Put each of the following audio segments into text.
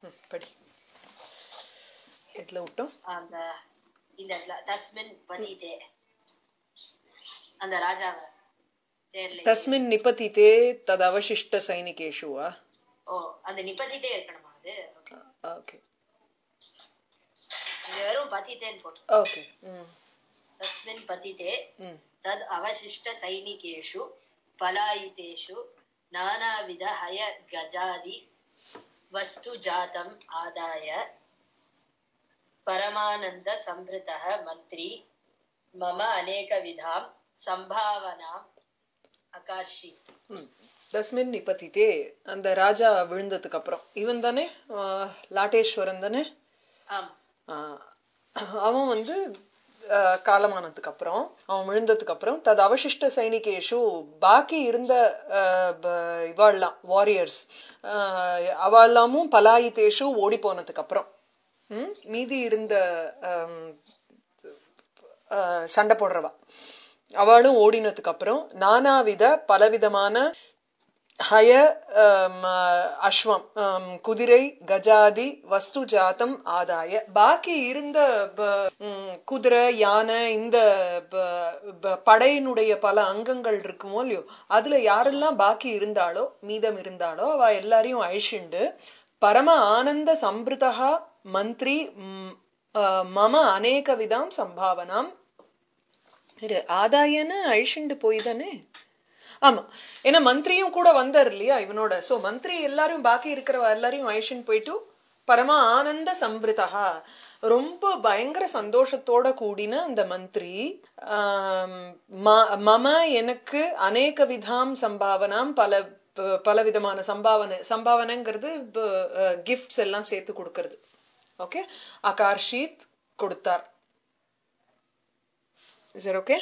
ம், படி எதுல விட்டோம் அந்த இந்த இடத்துல தஸ்மின் பதிதே அந்த ராஜாவை தேர்ல தஸ்மின் நிபதிதே தத் அவசிஷ்ட சைனிகேஷு வா ஓ அந்த நிபதிதே இருக்கணுமா அது ஓகே இங்க வெறும் பதிதேன்னு போட்டு ஓகே ம் தஸ்மின் பதிதே ம் तद् अवशिष्टसैनिकेषु पलायितेषु नानाविध हय गजादि वस्तुजातम् आदाय परमानन्दसम्भृतः मन्त्री मम अनेकविधां सम्भावनाम् अकार्षि ம். தஸ்மின் நிபதிதே அந்த ராஜா விழுந்ததுக்கு அப்புறம் இவன் தானே ஆ, லாட்டேஸ்வரன் தானே आम् ஆ, அவன் வந்து ஆ, காலமானதுக்கு அப்புறம் அவன் விழுந்ததுக்கு அப்புறம் தது அவசிஷ்ட சைனிகேஷு பாக்கி இருந்த ஆ, ப- இவாள்லாம் வாரியர்ஸ் அவள்லாமும் பலாயிதேஷு ஓடி போனதுக்கு அப்புறம் ம், மீதி இருந்த ஆம், ஆ, சண்டை போடுறவா அவளும் ஓடினதுக்கு அப்புறம் நானாவித பலவிதமான ஹய ஆம், அஸ்வம் ஆம், குதிரை கஜாதி வஸ்து ஜாத்தம் ஆதாய பாக்கி இருந்த ப- ம், குதிரை யானை இந்த ப- ப- படையினுடைய பல அங்கங்கள் இருக்குமோ இல்லையோ அதுல யாரெல்லாம் பாக்கி இருந்தாளோ மீதம் இருந்தாளோ அவ எல்லாரையும் அழிச்சுண்டு பரம ஆனந்த சம்பிருதா மந்திரி ம், ஆ, மம அநேக விதாம் சம்பாவனாம் இரு ஆதாயன்னு அழிச்சுண்டு போய் தானே ஆமா ஏன்னா மந்திரியும் கூட வந்தார் இல்லையா இவனோட சோ மந்திரி எல்லாரும் பாக்கி இருக்கிறவ எல்லாரையும் அழிச்சுன்னு போயிட்டு பரம ஆனந்த சம்பிருதா ரொம்ப பயங்கர சந்தோஷத்தோட கூடின அந்த மந்திரி ஆம், ம- மம எனக்கு அநேக விதாம் சம்பாவனாம் பல ப- பல விதமான சம்பாவனை சம்பாவனைங்கிறது கிஃப்ட்ஸ் எல்லாம் சேர்த்து கொடுக்கறது ஓகே அகார்ஷித் கொடுத்தார் இஸ் ஓகே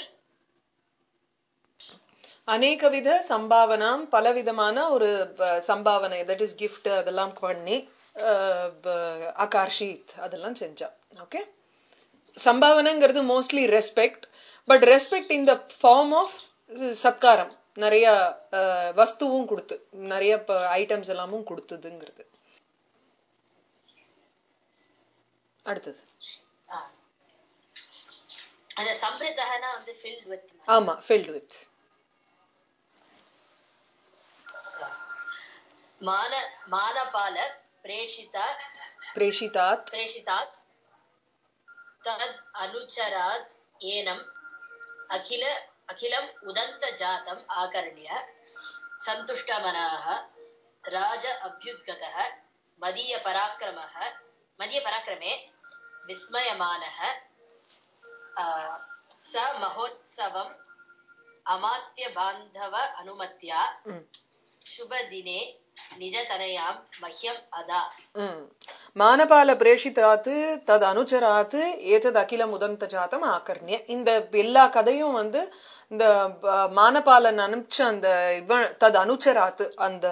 அநேகவித சம்பாவனாம் பலவிதமான ஒரு ப- சம்பாவனை தட் இஸ் gift அதெல்லாம் பண்ணி அஹ், ப- அகார்ஷித் அதெல்லாம் செஞ்சா ஓகே சம்பாவனைங்கிறது mostly respect but respect in the form of சத்காரம் நிறைய அஹ், வஸ்துவும் கொடுத்து நிறைய ஐட்டம்ஸ் எல்லாமும் கொடுத்ததுங்கிறது அடுத்தது ஆ. அந்த சம்பிரதகனா வந்து filled with ஆமா filled with மான மானபால பிரேஷிதா பிரேஷிதாத் प्रेषितात् तद् अनुचरात् एनम् अखिल अखिलम् उदन्तजातम् आकर्ण्य सन्तुष्टमनाः राज अभ्युद्गतः मदीयपराक्रमः मदीयपराक्रमे विस्मयमानः आ, स महोत्सवम् अमात्यबान्धव अनुमत्या ம் शुभदिने निजतनयां मह्यम् अदा ம். மானபால பிரேஷிதாத்து தது அனுச்சராத்து ஏதது அகிலம் உதந்த ஜாத்தம் ஆக்கர்ணிய இந்த எல்லா கதையும் வந்து இந்த ப- மானபாலன் அனுப்பிச்ச அந்த இவன் தது அனுச்சராத்து அந்த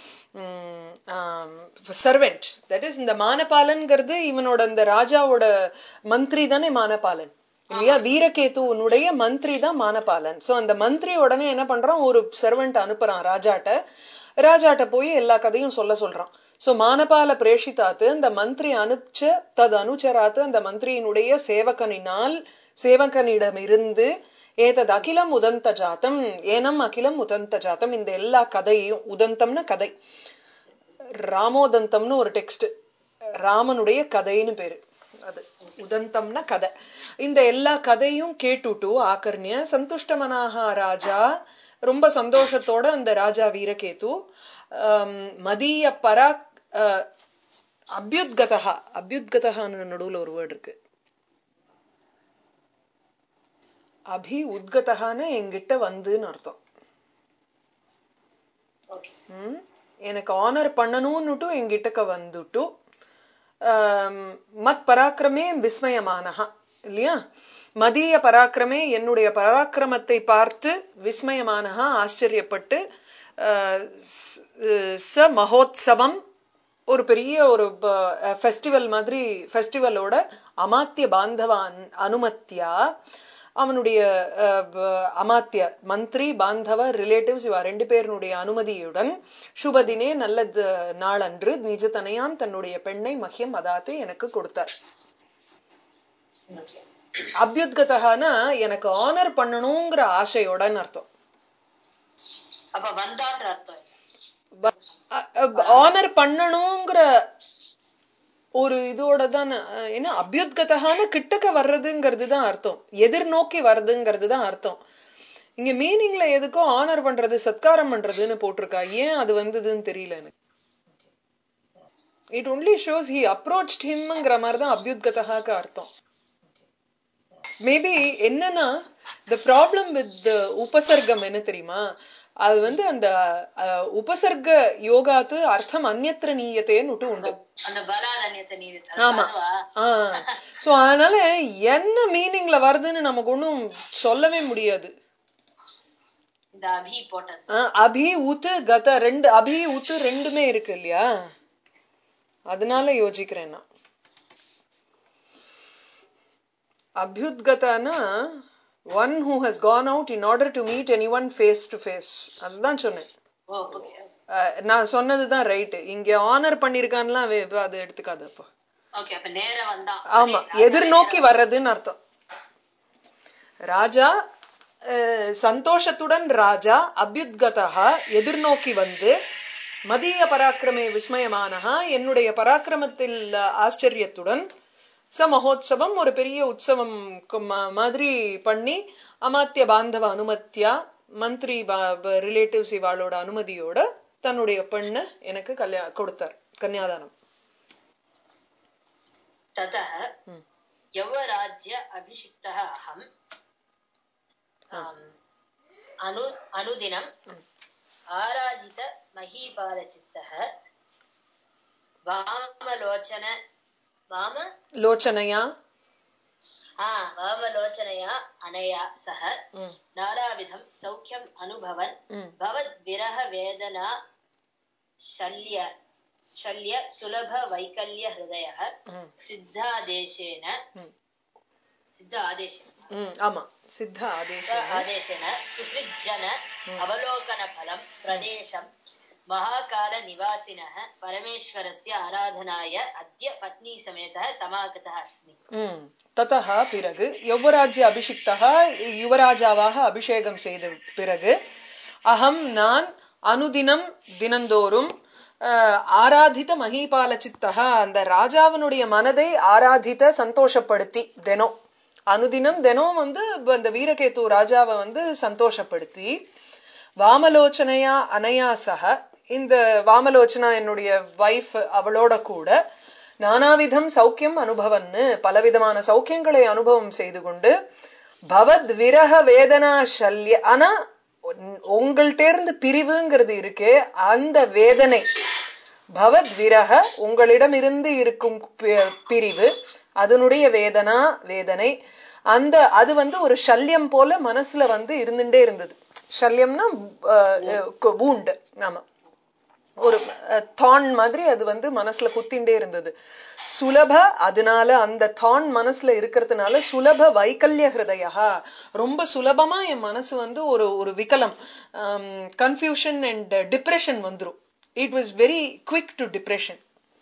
சர்வெண்ட் தட் இஸ் இந்த மானபாலன்கிறது இவனோட இந்த ராஜாவோட மந்திரி தானே மானபாலன் இல்லையா வீரகேதுவனுடைய மந்திரி தான் மானபாலன் சோ அந்த மந்திரி உடனே என்ன பண்றான் ஒரு சர்வெண்ட் அனுப்புறான் ராஜாட்ட ராஜாட்ட போய் எல்லா கதையும் சொல்ல சொல்றான் சோ மானபால பிரேஷிதாத்து அந்த மந்திரி அனுப்பிச்ச தது அனுச்சராத்து அந்த மந்திரியினுடைய சேவகனினால் சேவகனிடமிருந்து ஏதது அகிலம் உதந்த ஜாத்தம் ஏனம் அகிலம் உதந்த ஜாத்தம் இந்த எல்லா கதையும் உதந்தம்னா கதை ராமோதந்தம்னு ஒரு டெக்ஸ்ட் ராமனுடைய கதைன்னு பேரு அது உதந்தம்னா கதை இந்த எல்லா கதையும் கேட்டுட்டு ஆக்கர்ணிய சந்துஷ்டமனாக ராஜா ரொம்ப சந்தோஷத்தோட அந்த ராஜா வீரகேது ஆம், மதிய பராக் அஹ், அபியுத்கதா அபியுத்கதகான்னு நடுவுல ஒரு வேர்டு இருக்கு அபி உத்கதகான்னு என்கிட்ட வந்துன்னு அர்த்தம் ஓகே ம்? எனக்கு ஆனர் பண்ணணும்னுட்டு என்கிட்டக்க வந்துட்டு ஆம், மத் பராக்கிரமே விஸ்மயமானஹா இல்லையா மதிய பராக்கிரமே என்னுடைய பராக்கிரமத்தை பார்த்து விஸ்மயமானஹா ஆச்சரியப்பட்டு ஆஹ், ஸ்- ச மகோத்சவம் ஒரு பெரிய ஒரு ஃபெஸ்டிவல் மாதிரி ஃபெஸ்டிவலோட அமாத்திய பாந்தவ அன்- அனுமத்தியா அவனுடைய அஹ், ப- அமாத்திய மந்திரி பாந்தவ ரிலேட்டிவ்ஸ் இவ ரெண்டு பேருடைய அனுமதியுடன் சுபதினே நல்ல த- நாளன்று நிஜத்தனையாம் தன்னுடைய பெண்ணை மஹ்யம் அதாத்து எனக்கு கொடுத்தார் Okay. அபியுத்கதகானா எனக்கு ஆனர் பண்ணணுங்கிற ஆசையோடன்னு அர்த்தம் அப்ப வந்தான்ற அர்த்தம் இல்ல. ஆனர் பண்ணணுங்கிற ஒரு இதோட தான் அஹ், என்ன அபியுத்கதகான கிட்டக்க வர்றதுங்கிறது தான் அர்த்தம் எதிர்நோக்கி வர்றதுங்கிறது தான் அர்த்தம் இங்க மீனிங்ல எதுக்கோ ஆனர் பண்றது சத்காரம் பண்றதுன்னு போட்டிருக்கா ஏன் அது வந்ததுன்னு தெரியல எனக்கு it only shows he approach ஹிம்ங்கிற மாதிரி தான் அபியுத்கதகாக்கு அர்த்தம் மேபி என்னன்னா த ப்ராப்ளம் வித் உபசர்க்கம் என்ன தெரியுமா அது வந்து அந்த அஹ், உபசர்க்க யோகாத்து அர்த்தம் அந்நத்திர நீயத்தேன்னு விட்டு உண்டு அந்த பலாதன்யத்தை நீ ஆமா சோ அதனால என்ன மீனிங்ல வருதுன்னு நமக்கு ஒண்ணும் சொல்லவே முடியாது இந்த அபி போட்டது அஹ், அபி உத்து கத ரெண்டு அபி உத்து ரெண்டுமே இருக்கு இல்லையா அதனால யோசிக்கிறேன் நான் அபியுத்கதானா one who has gone out in order to meet any one face to face அதுதான் சொன்னேன் ஓ ஓகே அஹ், நான் சொன்னதுதான் ரைட்டு இங்க ஆனர் பண்ணிருக்கான்லாம் அது எடுத்துக்காது அப்போ ஓகே அப்ப நேரா வந்தான் ஆமா எதிர்நோக்கி வர்றதுன்னு அர்த்தம் ராஜா அஹ், சந்தோஷத்துடன் ராஜா அபியுத்கதா எதிர்நோக்கி வந்து மதிய பராக்கிரமே விஸ்மயமானஹா என்னுடைய பராக்கிரமத்தில் ஆச்சரியத்துடன் ச மகோத்சவம் ஒரு பெரிய உற்சவம் கு- மா- மாதிரி பண்ணி அமாத்திய பாந்தவ அனுமத்தியா மந்திரி ரிலேட்டிவ்ஸ் இவாளோட அனுமதியோட தன்னுடைய பெண்ணை எனக்கு கல்யா கொடுத்தார் கன்னியாதானம் ततः यवराज्य अभिषिक्तः अहम् आम्, अनु अनुदिनम् आराधित महीपालचित्तः वामलोचन वाम லோச்சனையா हा वामलोचनया अनया सह ம், नानाविधं सौख्यम् अनुभवन् ம், भवद्विरहवेदना शल्य शल्य सुलभवैकल्यहृदयः ம், सिद्धादेशेन ம், सिद्ध आदेशेन ம், ஆமா சித்த ஆதேசம் आदेशेन सुहृज्जन अवलोकनफलं प्रदेशं महाकालनिवासिनः परमेश्वरस्य आराधनाय अद्य पत्नीसमेतः समागतः अस्मि ம் ததः பிறகு யுவராஜ்ய அபிஷிக்தா யுவராஜாவாக அபிஷேகம் செய்த பிறகு அகம் நான் அனுதினம் தினந்தோறும் அஹ், ஆராதித்த மகிபால சித்தகா அந்த ராஜாவினுடைய மனதை ஆராதித்த சந்தோஷப்படுத்தி தினம் அனுதினம் தினம் வந்து அந்த வீரகேத்து ராஜாவை வந்து சந்தோஷப்படுத்தி வாமலோச்சனையா அனயா சக இந்த வாமலோச்சனா என்னுடைய வைஃப் அவளோட கூட நானாவிதம் சௌக்கியம் அனுபவன்னு பலவிதமான சௌக்கியங்களை அனுபவம் செய்து கொண்டு பவத் விரக வேதனா சல்ய ஆனா உன்- உங்கள்ட்ட இருந்து பிரிவுங்கிறது இருக்கே அந்த வேதனை பவத் விரக உங்களிடமிருந்து இருக்கும் பி- பிரிவு அதனுடைய வேதனா வேதனை அந்த அது வந்து ஒரு சல்யம் போல மனசுல வந்து இருந்துட்டே இருந்தது சல்யம்னா வூண்டு ஆமா ஒரு தான் மாதிரி அது வந்து மனசுல குத்திண்டே இருந்தது சுலப அதனால அந்த தான் மனசுல இருக்கிறதுனால சுலப வைக்கல்ய ஹிருதயா ரொம்ப சுலபமா என் மனசு வந்து ஒரு ஒரு விகலம் கன்ஃபியூஷன் அண்ட் டிப்ரெஷன் வந்துரும் it was very quick to depression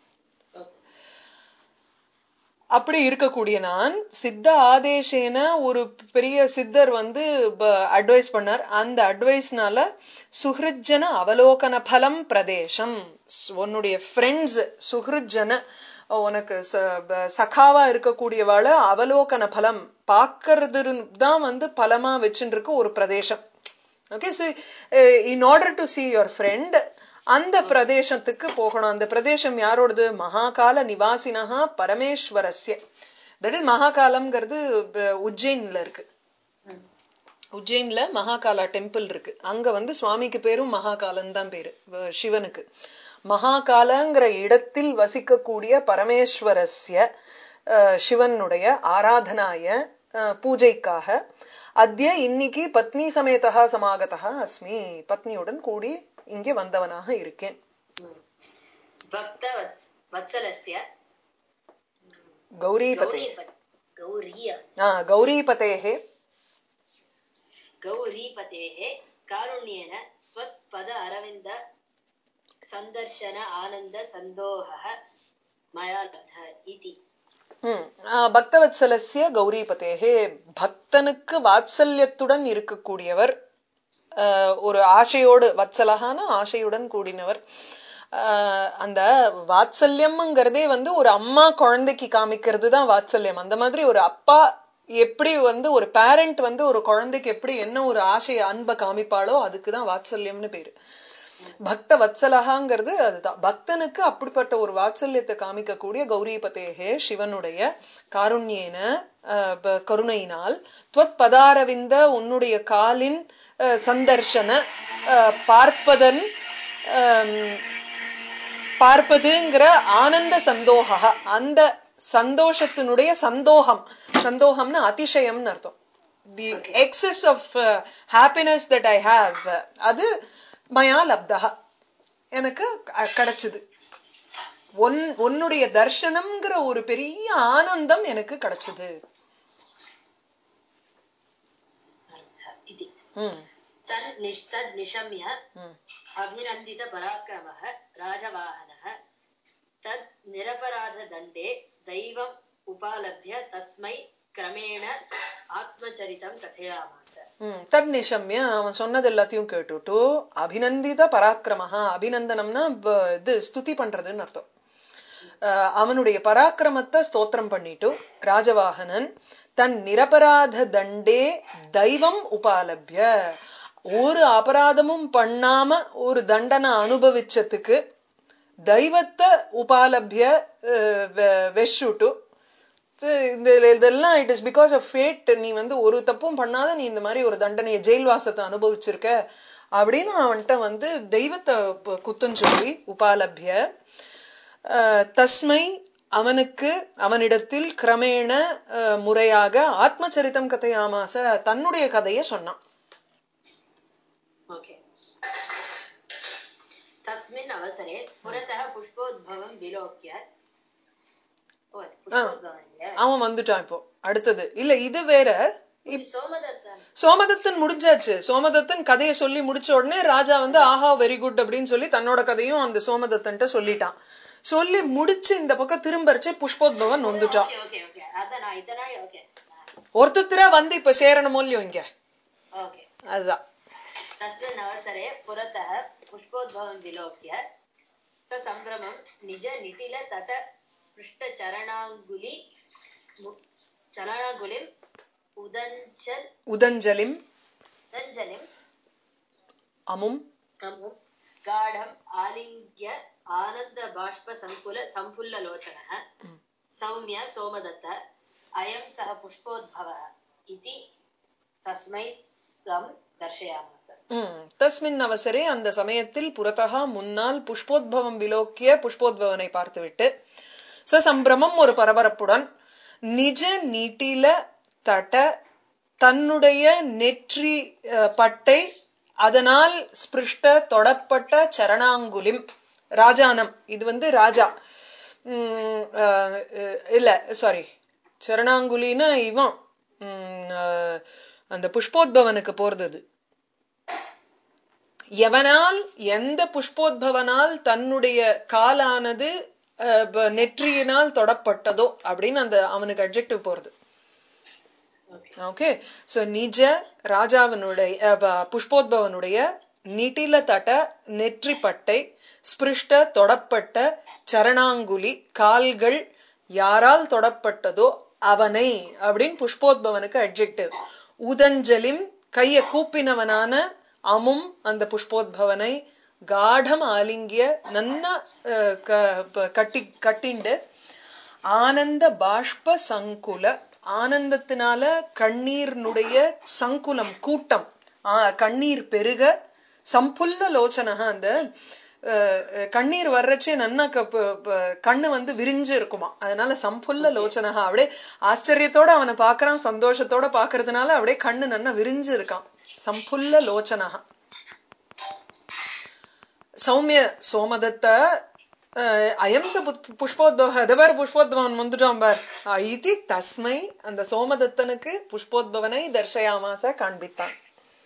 அப்படி இருக்கக்கூடிய நான் சித்த ஆதேசேன ஒரு பெரிய சித்தர் வந்து அட்வைஸ் பண்ணார் அந்த அட்வைஸ்னால சுஹ்ருஜன அவலோகன பலம் பிரதேசம் ஸ்- உன்னுடைய ஃப்ரெண்ட்ஸ் சுஹ்ருஜன உனக்கு ச- ப- சகாவா இருக்கக்கூடியவாள அவலோகன பலம் பார்க்கறது தான் வந்து பலமா வச்சுட்டு இருக்க ஒரு பிரதேசம் okay so in order to see your friend அந்த பிரதேசத்துக்கு போகணும் அந்த பிரதேசம் யாரோடது மகாகால நிவாசினஹா பரமேஸ்வரஸ்ய தட் இஸ் மகாகாலம்ங்கிறது ப- உஜ்ஜைன்ல இருக்கு உஜ்ஜைன்ல மகாகாலா டெம்பிள் இருக்கு அங்க வந்து சுவாமிக்கு பேரும் மகாகாலன் தான் பேரு வ- சிவனுக்கு மகாகாலங்கிற இடத்தில் வசிக்கக்கூடிய பரமேஸ்வரஸ்ய அஹ், சிவனுடைய ஆராதனாய அஹ், பூஜைக்காக அத்ய இன்னைக்கு பத்னி சமேதா சமாகதா அஸ்மி பத்னியுடன் கூடி இங்கே வந்தவனாக இருக்கேன் भक्तवत्स वत्सलस्य கௌரிபதே गौरीपत् गौरीय ஆ கௌரிபதேகே गौरीपतेः कारुण्येन त्वत्पद अरविन्द सन्दर्शन आनन्द सन्दोहः मया लब्धः इति ம். ஆ, பக்தவத்சலஸ்ய கௌரிபதேகே பக்தனுக்கு வாத்சல்யத்துடன் இருக்கக்கூடியவர் ஆ, ஒரு ஆசையோடு வத்சலகான ஆசையுடன் கூடினவர் ஆ, அந்த வாத்சல்யம்ங்கிறதே வந்து ஒரு அம்மா குழந்தைக்கு காமிக்கிறது தான் வாத்சல்யம் அந்த மாதிரி ஒரு அப்பா எப்படி வந்து ஒரு பேரண்ட் வந்து ஒரு குழந்தைக்கு எப்படி என்ன ஒரு ஆசை அன்பை காமிப்பாளோ அதுக்கு தான் வாத்சல்யம்னு பேரு பக்த வத்சலகாங்கிறது அதுதான் பக்தனுக்கு அப்படிப்பட்ட ஒரு வாத்சல்யத்தை காமிக்கக்கூடிய கௌரிபதேகே சிவனுடைய காருண்யேன அஹ், ப- கருணையினால் துவத் பதாரவிந்த உன்னுடைய காலின் அஹ், சந்தர்ஷன அஹ், பார்ப்பதன் அம், பார்ப்பதுங்கிற ஆனந்த சந்தோக அந்த சந்தோஷத்தினுடைய சந்தோகம் சந்தோகம்னு அதிசயம்னு அர்த்தம் the excess of happiness that I have அது மயா லப்தா எனக்கு க- கிடைச்சது ஒன் உன்னுடைய தர்ஷனம்ங்கிற ஒரு பெரிய ஆனந்தம் எனக்கு கிடைச்சது इति ம் तन् निश् तद् निशम्य ம் अभिनन्दितपराक्रमः राजवाहनः तद् निरपराधदण्डे दैवम् उपालभ्य तस्मै क्रमेण आत्मचरितं कथयामास ம் தத் நிஷம்ய அவன் சொன்னது எல்லாத்தையும் கேட்டுட்டு அபிநந்தித பராக்கிரமஹா அபிநந்தனம்னா ப- இது ஸ்துதி பண்றதுன்னு அர்த்தம் அஹ் அவனுடைய பராக்கிரமத்தை ஸ்தோத்திரம் பண்ணிட்டு ராஜவாகனன் தன் நிரபராத தண்டே தெய்வம் உபாலபிய ஒரு அபராதமும் பண்ணாம ஒரு தண்டனை அனுபவிச்சதுக்கு தெய்வத்தை உபாலபிய அஹ், வெ- வெஷுட்டு இது- இந்த இதெல்லாம் it is because of fate நீ வந்து ஒரு தப்பும் பண்ணாத நீ இந்த மாதிரி ஒரு தண்டனையை ஜெயில் வாசத்தை அனுபவிச்சிருக்க அப்படின்னு அவன்கிட்ட வந்து தெய்வத்தை ப- குத்தம் சொல்லி உபாலபிய அஹ், தஸ்மை அவனுக்கு அவனிடத்தில் கிரமேண அஹ், முறையாக ஆத்மச்சரித்தம் கதையாமாச தன்னுடைய கதையை சொன்னான் ओके तस्मिन् अवसरे पुरतः पुष्पोद्भवं विलोक्य ओ पुष्पोद्भवं அவன் வந்துட்டான் இப்போ அடுத்தது இல்ல இது வேற सोमदत्तन् சோமதத்தன் முடிஞ்சாச்சு சோமதத்தன் கதையை சொல்லி முடிச்ச உடனே ராஜா வந்து ஆஹா வெரி குட் அப்படின்னு சொல்லி தன்னோட கதையும் அந்த சோமதத்தன்ட்ட சொல்லிட்டான் சொல்லி முடிச்சு இந்த பக்கம் திரும்பரிச்சு புஷ்போத்பவன் வந்துட்டான் ओके ओके ओके अदन इतना ओके ஒருத்தரா வந்து இப்ப சேரணுமோ இல்லையோ இங்க ओके அதுதான் तस्मिन् अवसरे पुरतः पुष्पोद्भवं विलोक्य स सम्भ्रमं निज निटिल तत स्पृष्टचरणाङ्गुलि मु- चरणाङ्गुलिम् उदञ्चल् உதஞ்சலிம் उदञ्जलिम् அமும் अमुं गाढम् आलिङ्ग्य आनन्दबाष्पसङ्कुल सम्फुल्ललोचनः सौम्य सोमदत्त अयं सः पुष्पोद्भवः इति तस्मै तं दर्शयामास ம். தஸ்மின் அவசரே அந்த சமயத்தில் புறத்தகா முன்னால் புஷ்போத்பவம் விலோக்கிய புஷ்போத்பவனை பார்த்துவிட்டு சசம்பிரமம் ஒரு பரபரப்புடன் நிஜ நீட்டில தட தன்னுடைய நெற்றி அஹ், பட்டை அதனால் ஸ்பிருஷ்ட தொடப்பட்ட சரணாங்குலிம் ராஜானம் இது வந்து ராஜா உம், அஹ், அஹ், இல்ல சாரி சரணாங்குலின்னா இவன் உம், அஹ், அந்த புஷ்போத்பவனுக்கு போறது அது எவனால் எந்த புஷ்போத்பவனால் தன்னுடைய காலானது அஹ், ப- நெற்றியினால் தொடப்பட்டதோ அப்படின்னு அந்த அவனுக்கு அட்ஜெக்டிவ் போறது ஓகே சோ நிஜ ராஜாவினுடைய அஹ், ப- புஷ்போத்பவனுடைய நிட்டில தட்ட நெற்றிப்பட்டை ஸ்பிருஷ்ட தொடப்பட்ட சரணாங்குலி கால்கள் யாரால் தொடப்பட்டதோ அவனை அப்படின்னு புஷ்போத்பவனுக்கு அட்ஜெக்டிவ் உதஞ்சலிம் கைய கூப்பினவனான அமும் அந்த புஷ்போத்பவனை காடம் ஆலிங்கிய நன்னா அஹ், க- ப- கட்டி கட்டிண்டு ஆனந்த பாஷ்ப சங்குல ஆனந்தத்தினால கண்ணீர்னுடைய சங்குலம் கூட்டம் ஆ, கண்ணீர் பெருக சம்புல்ல லோச்சனக அந்த அஹ், அஹ், கண்ணீர் வர்றச்சே நன்னா க- ப- ப- கண்ணு வந்து விரிஞ்சு இருக்குமா அதனால சம்புல்ல லோச்சனக அப்படியே ஆச்சரியத்தோட அவனை பார்க்கறான் சந்தோஷத்தோட பார்க்கறதுனால அப்படியே கண்ணு நன்னா விரிஞ்சு இருக்கான் சம்புல்ல லோச்சனக சௌமிய சோமதத்த அஹ், அயம் ச புத்- புஷ்போத்பவ அது பார் புஷ்போத்பவன் வந்துட்டான் பார் அஹ், இதி தஸ்மை அந்த சோமதத்தனுக்கு புஷ்போத்பவனை தர்ஷயாமாச காண்பித்தான்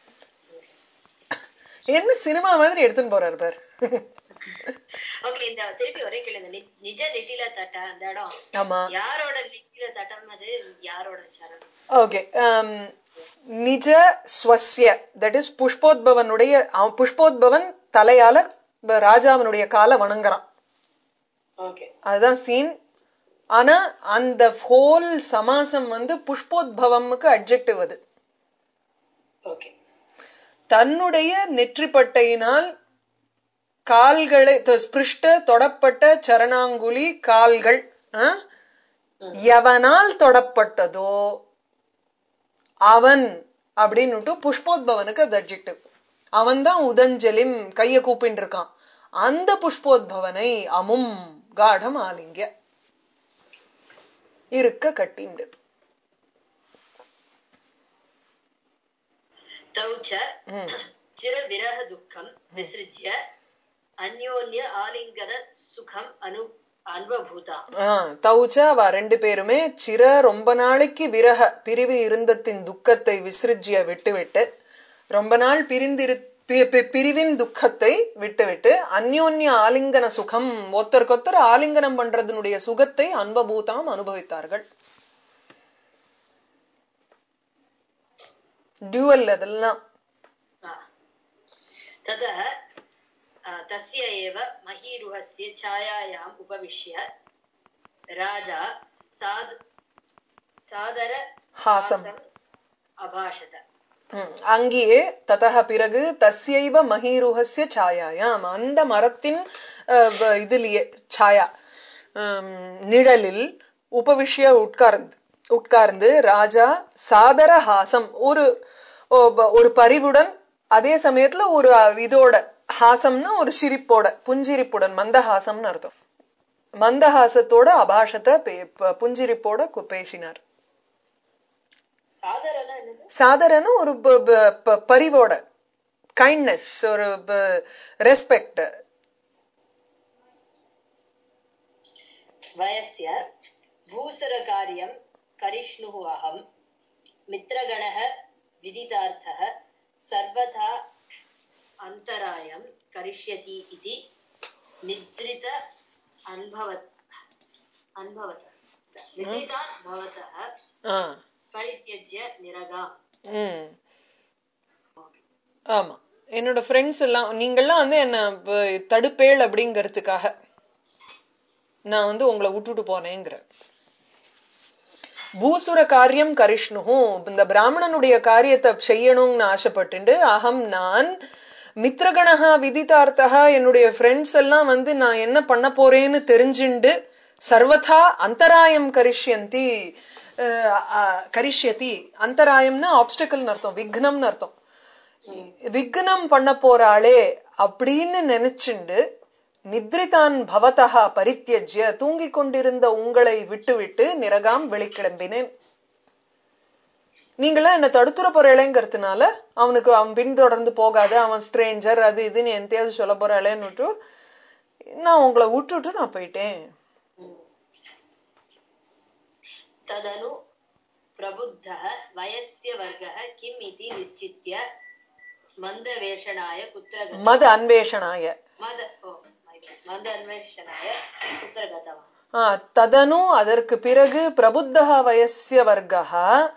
என்ன சினிமா மாதிரி எடுத்துன்னு போறாரு பார் ஓகே இந்த திருப்பி ஒரே கேள்வி இந்த நி- நிஜ லிட்டில தட்ட அந்த இடம் ஆமா யாரோட லிட்டில தட்டம் அது யாரோட சரணம் ஓகே நிஜ ஸ்வஸ்ய தட் இஸ் புஷ்போத்பவனுடைய அவன் புஷ்போத்பவன் தலையால ப- ராஜாவினுடைய காலை வணங்குறான் ஓகே அதுதான் சீன் ஆனா அந்த ஹோல் சமாசம் வந்து புஷ்போத்பவமுக்கு அட்ஜெக்டிவ் அது ஓகே தன்னுடைய நெற்றிப்பட்டையினால் கால்களை த- ஸ்பிருஷ்ட தொடப்பட்ட சரணாங்குலி கால்கள் ஆ? எவனால் தொடப்பட்டதோ அவன் அப்படின்னுட்டு புஷ்போத்பவனுக்கு அது அட்ஜெக்டிவ் அவன் தான் உதஞ்சலிம் கைய கூப்பின்னு இருக்கான் அந்த புஷ்போத்பவனை அமும் காடம் ஆலிங்க இருக்க கட்டிண்டு तौ च ம். चिरविरह दुःखं विसृज्य अन्योन्य आलिङ्गन सुखम् अनु अन्वभूता ஆ, தௌச்ச அவ ரெண்டு பேருமே சிர ரொம்ப நாளைக்கு விரக பிரிவு இருந்தத்தின் துக்கத்தை விசிறிஜிய விட்டுவிட்டு ரொம்ப நாள் பிரிந்திரு பி- பி- பிரிவின் துக்கத்தை விட்டுவிட்டு அந்யோன்ய ஆலிங்கன சுகம் ஒருத்தருக்கொத்தர் ஆலிங்கனம் பண்றதனுடைய சுகத்தை அன்பபூதாம் அனுபவித்தார்கள் டியூவல் அதெல்லாம் हा। ततः अ, तस्य एव महीरुहस्य छायायाम् उपविश्य राजा साद सादर ஹாசம் अभाषत ம். அங்கேயே ததக பிறகு தஸ்யைவ மகீருஹஸ்ய சாயாயாம் அந்த மரத்தின் அஹ், வ- இதுலயே சாயா ஹம், நிழலில் உபவிஷ்ய உட்கார்ந்து உட்கார்ந்து ராஜா சாதர ஹாசம் ஒரு ஓ- ப- ஒரு பரிவுடன் அதே சமயத்துல ஒரு அஹ், இதோட ஹாசம்னா ஒரு சிரிப்போட புஞ்சிரிப்புடன் மந்தஹாசம்னு அர்த்தம் மந்தஹாசத்தோட அபாஷத்தை பே- ப- புஞ்சிரிப்போட கு- பேசினார் सादरन என்னது சாதாரண ஒரு ப- ப- ப- பரிவோட கைண்ட்னஸ் ஒரு ரெஸ்பெக்ட் वयस्य भूसरकार्यं करिष्णुः अहं मित्रगणः विदितार्थः सर्वथा अन्तरायं करिष्यति इति निद्रित अनुभवत् अनुभवत् निद्रितान् भवतः ஆ परित्यज्य निरगाम् ம் ஆமா என்னோட ஃப்ரெண்ட்ஸ் எல்லாம் நீங்கள்லாம் வந்து என்ன வ- தடுப்பேள் அப்படிங்கறதுக்காக நான் வந்து உங்களை விட்டுட்டு போனேங்கிற பூசுர காரியம் கரிஷ்ணுகும் இந்த பிராமணனுடைய காரியத்தை செய்யணும்னு ஆசைப்பட்டுண்டு அகம் நான் மித்ரகணஹா விதிதார்த்தகா என்னுடைய ஃப்ரெண்ட்ஸ் எல்லாம் வந்து நான் என்ன பண்ண போறேன்னு தெரிஞ்சுண்டு சர்வதா அந்தராயம் கரிஷ்யந்தி அஹ், அஹ், கரிஷ்யதி அந்தராயம்னா ஆப்ஸ்டக்கல்னு அர்த்தம் விக்னம்னு அர்த்தம் விக்னம் பண்ண போறாளே அப்படின்னு நினைச்சுண்டு நித்ரிதான் பவதா பரித்தியஜ்ய தூங்கிக் கொண்டிருந்த உங்களை விட்டுவிட்டு நிரகாம் வெளிக்கிளம்பினேன் நீங்களா என்ன தடுத்துற போறேங்கிறதுனால அவனுக்கு அவன் பின்தொடர்ந்து போகாத அவன் ஸ்ட்ரேஞ்சர் அது இதுன்னு எந்தையாவது சொல்ல போறாளேன்னுட்டு நான் உங்களை விட்டுட்டு நான் போயிட்டேன் तदनु प्रबुद्धः वयस्य वर्गः किम् इति निश्चित्य मन्दवेषणाय कुत्र गतः மத அன்வேஷனாய मद ओ my bad. मद अन्वेषणाय कुत्र गतवान् ஆ, ததனு அதற்கு பிறகு பிரபுத்தக வயசிய வர்க்கா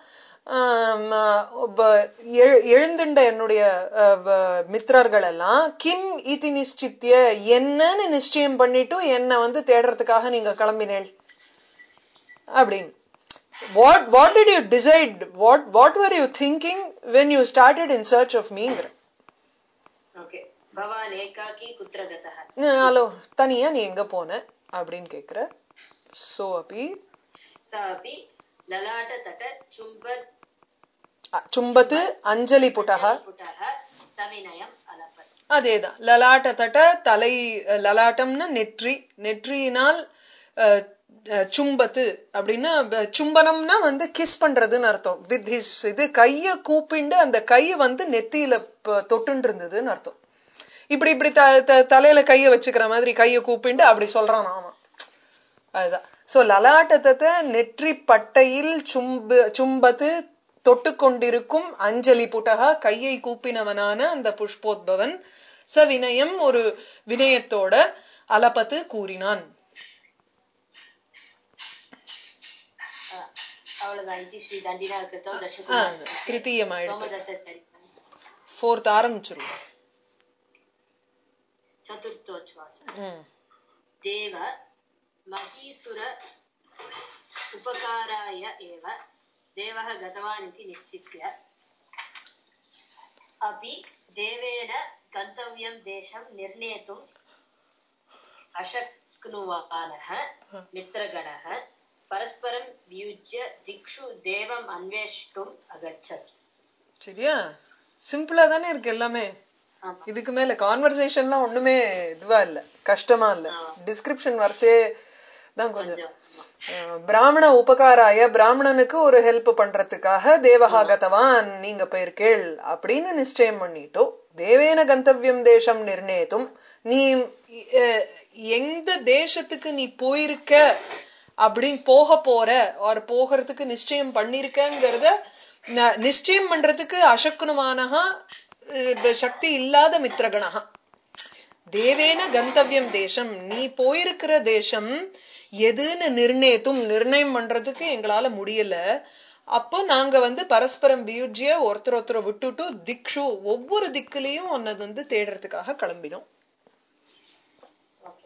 எழுந்துண்ட என்னுடைய அ, வ- மித்திரர்கள் எல்லாம் கிம் இது நிச்சித்திய என்னன்னு நிச்சயம் பண்ணிட்டு என்ன வந்து தேடுறதுக்காக நீங்க கிளம்பினேள் அப்படின்னு what what did you decide what what were you thinking when you started in search of மீங்கிற ओके भवान् एकाकी कुत्र गतः ஹலோ தனியா நீ எங்க போன அப்படின்னு கேக்குற சோ அப்படி स अपि ललाटतट चुम्बत् சும்பத்து அஞ்சலி புட்டகா पुटः सविनयम् अलपत् அதேதான் லலாட்ட தட்ட தலை லலாட்டம்னா நெற்றி நெற்றியினால் அஹ், அஹ், சும்பத்து அப்படின்னா ப- சும்பனம்னா வந்து கிஸ் பண்றதுன்னு அர்த்தம் வித் ஹிஸ் இது கைய கூப்பிண்டு அந்த கை வந்து நெத்தியில ப- தொட்டுன்னு இருந்ததுன்னு அர்த்தம் இப்படி இப்படி த த- தலையில கைய வச்சுக்கிற மாதிரி கைய கூப்பிண்டு அப்படி சொல்றான் அவன் அதுதான் சோ லலாட்டத்தை நெற்றி பட்டையில் சும்பு சும்பத்து தொட்டு கொண்டிருக்கும் அஞ்சலி புட்டகா கையை கூப்பினவனான அந்த புஷ்போத்பவன் ச வினயம் ஒரு வினயத்தோட அலபத்து கூறினான் அஹ், அவ்வளவுதான் இது ஸ்ரீ தண்டினா கிருத்தம் ஆ, தர்ஷகுமார் திருத்தீயம் ஆயிடுத்து சோமதத்த சரித்தம் ஃபோர்த் ஆரம்பிச்சிருவோம் சதுர்த்தோச்வாசம் ம் देव महीसुर उपकाराय एव देवः गतवान् इति निश्चित्य अपि देवेन गन्तव्यं देशं निर्णेतुम् अशक्नुवानः मित्रगणः परस्परं वियुज्य दिक्षु देवम् अन्वेष्टुम् अगच्छत् சரியா சிம்பிளா தானே இருக்கு எல்லாமே ஆமா. இதுக்கு மேல கான்வர்சேஷன்லாம் ஒண்ணுமே இதுவா இல்ல கஷ்டமா இல்ல ஆமா. டிஸ்கிரிப்ஷன் வரைச்சே தான் கொஞ்சம் கொஞ்சம் ஆமா. அஹ், பிராமண உபகாராய பிராமணனுக்கு ஒரு ஹெல்ப் பண்றதுக்காக தேவஹா கதவான் நீங்க போயிருக்கேள் அப்படின்னு நிச்சயம் பண்ணிட்டோம் தேவேன கந்தவியம் தேசம் நிர்ணயித்தும் நீ அஹ், எந்த தேசத்துக்கு நீ போயிருக்க அப்படின்னு போக போற ஒரு போகிறதுக்கு நிச்சயம் பண்ணிருக்கங்கிறத ந- நிச்சயம் பண்றதுக்கு அசக்குனமானஹா அஹ், சக்தி இல்லாத மித்திரகணஹா தேவேன கந்தவியம் தேசம் நீ போயிருக்கிற தேசம் எதுன்னு நிர்ணயித்தும் நிர்ணயம் பண்றதுக்கு எங்களால முடியல அப்போ நாங்க வந்து பரஸ்பரம் பியூஜ்ய ஒருத்தர் ஒருத்தரை விட்டுட்டு திக்ஷு ஒவ்வொரு திக்குலயும் உன்னது வந்து தேடுறதுக்காக கிளம்பினோம் Okay.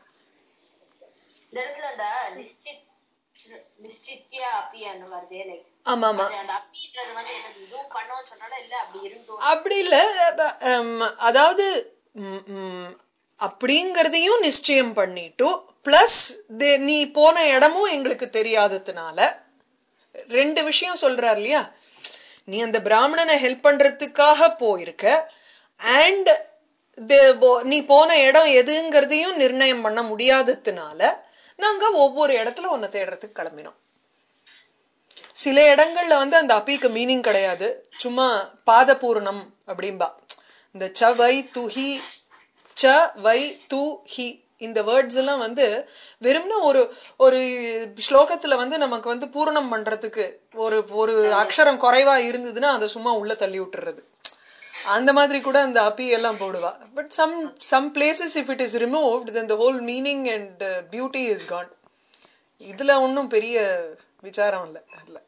இந்த இடத்துல அந்த நிச்சித் நிச்சித்யா அப்பியான்னு வருதே லைக் ஆமா ஆமா அது அந்த அப்பின்றது வந்து என்னது இதுவும் பண்ணோம்னு சொன்னாலும் இல்ல அப்படி இருந்தோம் அப்படி இல்ல அஹ், ஹம், அதாவது ம், ம், அப்படிங்கறதையும் நிச்சயம் பண்ணிட்டு பிளஸ் நீ போன இடமும் எங்களுக்கு தெரியாததுனால ரெண்டு விஷயம் சொல்றார் இல்லையா நீ அந்த பிராமணனை ஹெல்ப் பண்றதுக்காக போயிருக்க அண்ட் நீ போன இடம் எதுங்கிறதையும் நிர்ணயம் பண்ண முடியாததுனால நாங்க ஒவ்வொரு இடத்துல உன்னை தேடுறதுக்கு கிளம்பினோம் சில இடங்கள்ல வந்து அந்த அப்பிக்கு மீனிங் கிடையாது சும்மா பாதபூர்ணம் அப்படிம்பா இந்த ச வை து ஹி ச வை து ஹி இந்த வேர்ட்ஸ் எல்லாம் வந்து வெறும்னா ஒரு ஒரு ஸ்லோகத்துல வந்து நமக்கு வந்து பூரணம் பண்றதுக்கு ஒரு ஒரு அக்ஷரம் குறைவா இருந்ததுன்னா அதை சும்மா உள்ள தள்ளி விட்டுறது அந்த மாதிரி கூட அந்த அப்பி எல்லாம் போடுவா but some some places if it is removed then the whole meaning and beauty is gone இதுல ஒன்றும் பெரிய விசாரம் இல்லை அதுல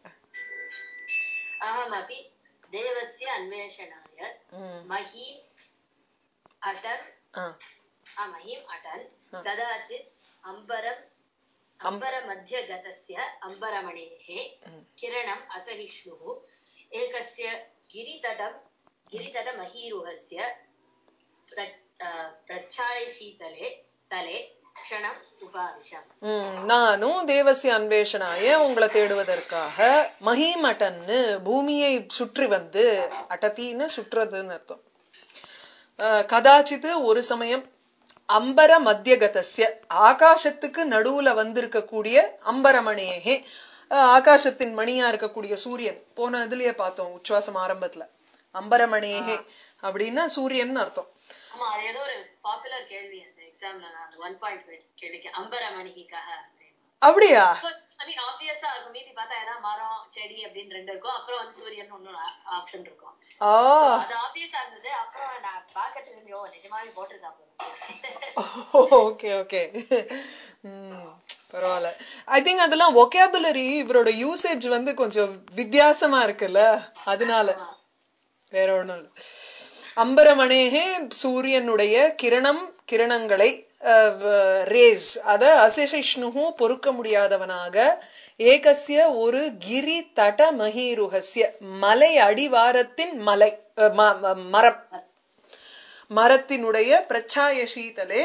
अहमपि देवस्य अन्वेषणाय ம். महीम् अटन् ஆ आ, महीम् अटन् कदाचित् अम्बरम् अम्बरमध्यगतस्य अम्बरमणेः किरणम् असहिष्णुः एकस्य गिरितटं गिरितटमहीरुहस्य प्र- अ, प्रच्छायशीतले तले क्षणम् उपाविशम् ம், நானும் தேவசிய அன்வேஷனாய உங்களை தேடுவதற்காக மஹிமட்டன்னு பூமியை சுற்றி வந்து அடத்தின்னு சுற்றுறதுன்னு அர்த்தம் அஹ், கதாச்சித்து ஒரு சமயம் அம்பர மத்தியகதஸ்ய ஆகாசத்துக்கு நடுவுல வந்திருக்கக்கூடிய அம்பரமணியே அஹ், ஆகாசத்தின் மணியா இருக்கக்கூடிய சூரியன் போன இதுலயே பார்த்தோம் உச்சுவாசம் ஆரம்பத்துல அம்பரமணியே அப்படின்னா சூரியன் அர்த்தம் ஆமா அது ஏதோ ஒரு பாப்புலர் கேள்வி அந்த எக்ஸாம்ல நான் அந்த ஒன் பாயிண்ட் கேள்விக்கு அம்பரமணிக்காக அப்படியா ஐ மீன் ஆப்வியஸா இருக்கும் மீதி பார்த்தா ஏதாவது மரம் செடி அப்படின்னு ரெண்டு இருக்கும் அப்புறம் வந்து சூரியன் ஒன்னு ஆப்ஷன் இருக்கும் ஆ அது ஆப்வியஸா இருந்தது அப்புறம் நான் பாக்கறது இருந்து ஓ நிஜமாவே போட்டிருக்கா போல ஓகே ஓகே பரவாயில்ல ஐ திங்க் அதெல்லாம் ஒகேபுலரி இவரோட யூசேஜ் வந்து கொஞ்சம் வித்தியாசமா இருக்குல்ல அதனால வேற ஒண்ணும் இல்ல அம்பரமணேகே சூரியனுடைய கிரணம் கிரணங்களை ரேஸ் அத அசிஷிஷ்ணுகு பொறுக்க முடியாதவனாக ஏகசிய ஒரு கிரி தட மகீருகசிய மலை அடிவாரத்தின் மலை அஹ், ம- ம- மரம் மரத்தினுடைய பிரச்சாய சீதலே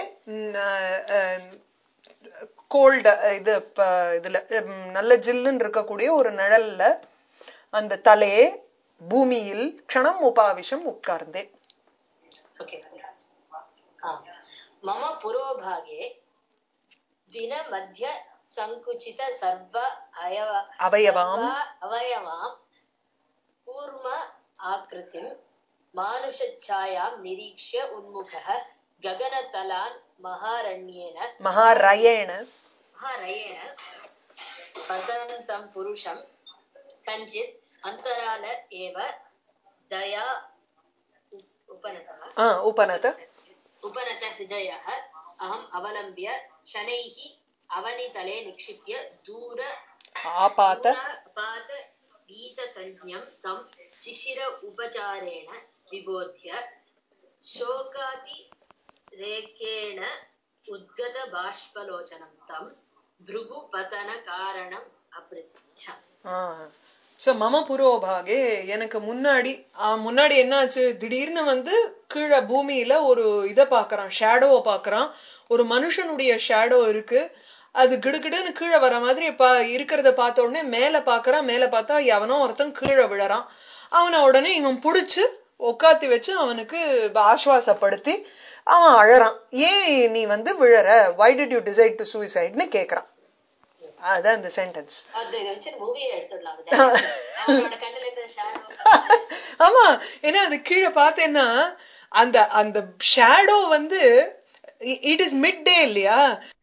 கோல்டு இது ப- இதுல உம், நல்ல ஜில்லுன்னு இருக்கக்கூடிய ஒரு நிழல்ல அந்த தலையே பூமியில் க்ஷணம் உபாவிஷம் உட்கார்ந்தேன் ஓகே மம புரோபாगे दिन मध्य संकुचित सर्व अयव அவயவாம் सर्व अवयवां कूर्म आकृतिं मानुषच्छायां निरीक्ष्य उन्मुखः गगनतलान् महारण्येन மகாரயேன महारयेण पतन्तं पुरुषं कञ्चित् अन्तराल एव दया उप- उपनतः ஆ உபநத उपनतहृदयः अहम् अवलम्ब्य शनैः अवनितले निक्षिप्य दूर ஆபாத்த दूरापात वीतसंज्ञं तं शिशिर उपचारेण विबोध्य शोकातिरेकेण उद्गतबाष्पलोचनं तं भृगुपतनकारणम् अपृच्छ ஸோ மம புரோபாகே எனக்கு முன்னாடி ஆ, முன்னாடி என்னாச்சு திடீர்னு வந்து கீழே பூமியில ஒரு இதை பார்க்கறான் ஷேடோவை பார்க்கறான் ஒரு மனுஷனுடைய ஷேடோ இருக்கு அது கிடுகிடுன்னு கீழே வர மாதிரி பா இருக்கிறத பார்த்த உடனே மேல பார்க்கறான் மேல பார்த்தா எவனோ ஒருத்தன் கீழே விழறான் அவனை உடனே இவன் புடிச்சு உட்காத்தி வச்சு அவனுக்கு ஆஸ்வாசப்படுத்தி அவன் அழறான் ஏன் நீ வந்து விழற why did you decide to சூசைட்னு கேக்குறான் அதான் இந்த சென்டென்ஸ் அது வச்சு மூவியே எடுத்துடலாம் அது அவனோட கண்ணுல இருந்த ஷேடோ ஆமா ஏன்னா அது கீழே பார்த்தேன்னா அந்த அந்த ஷேடோ வந்து இட் இஸ் மிட் டே இல்லையா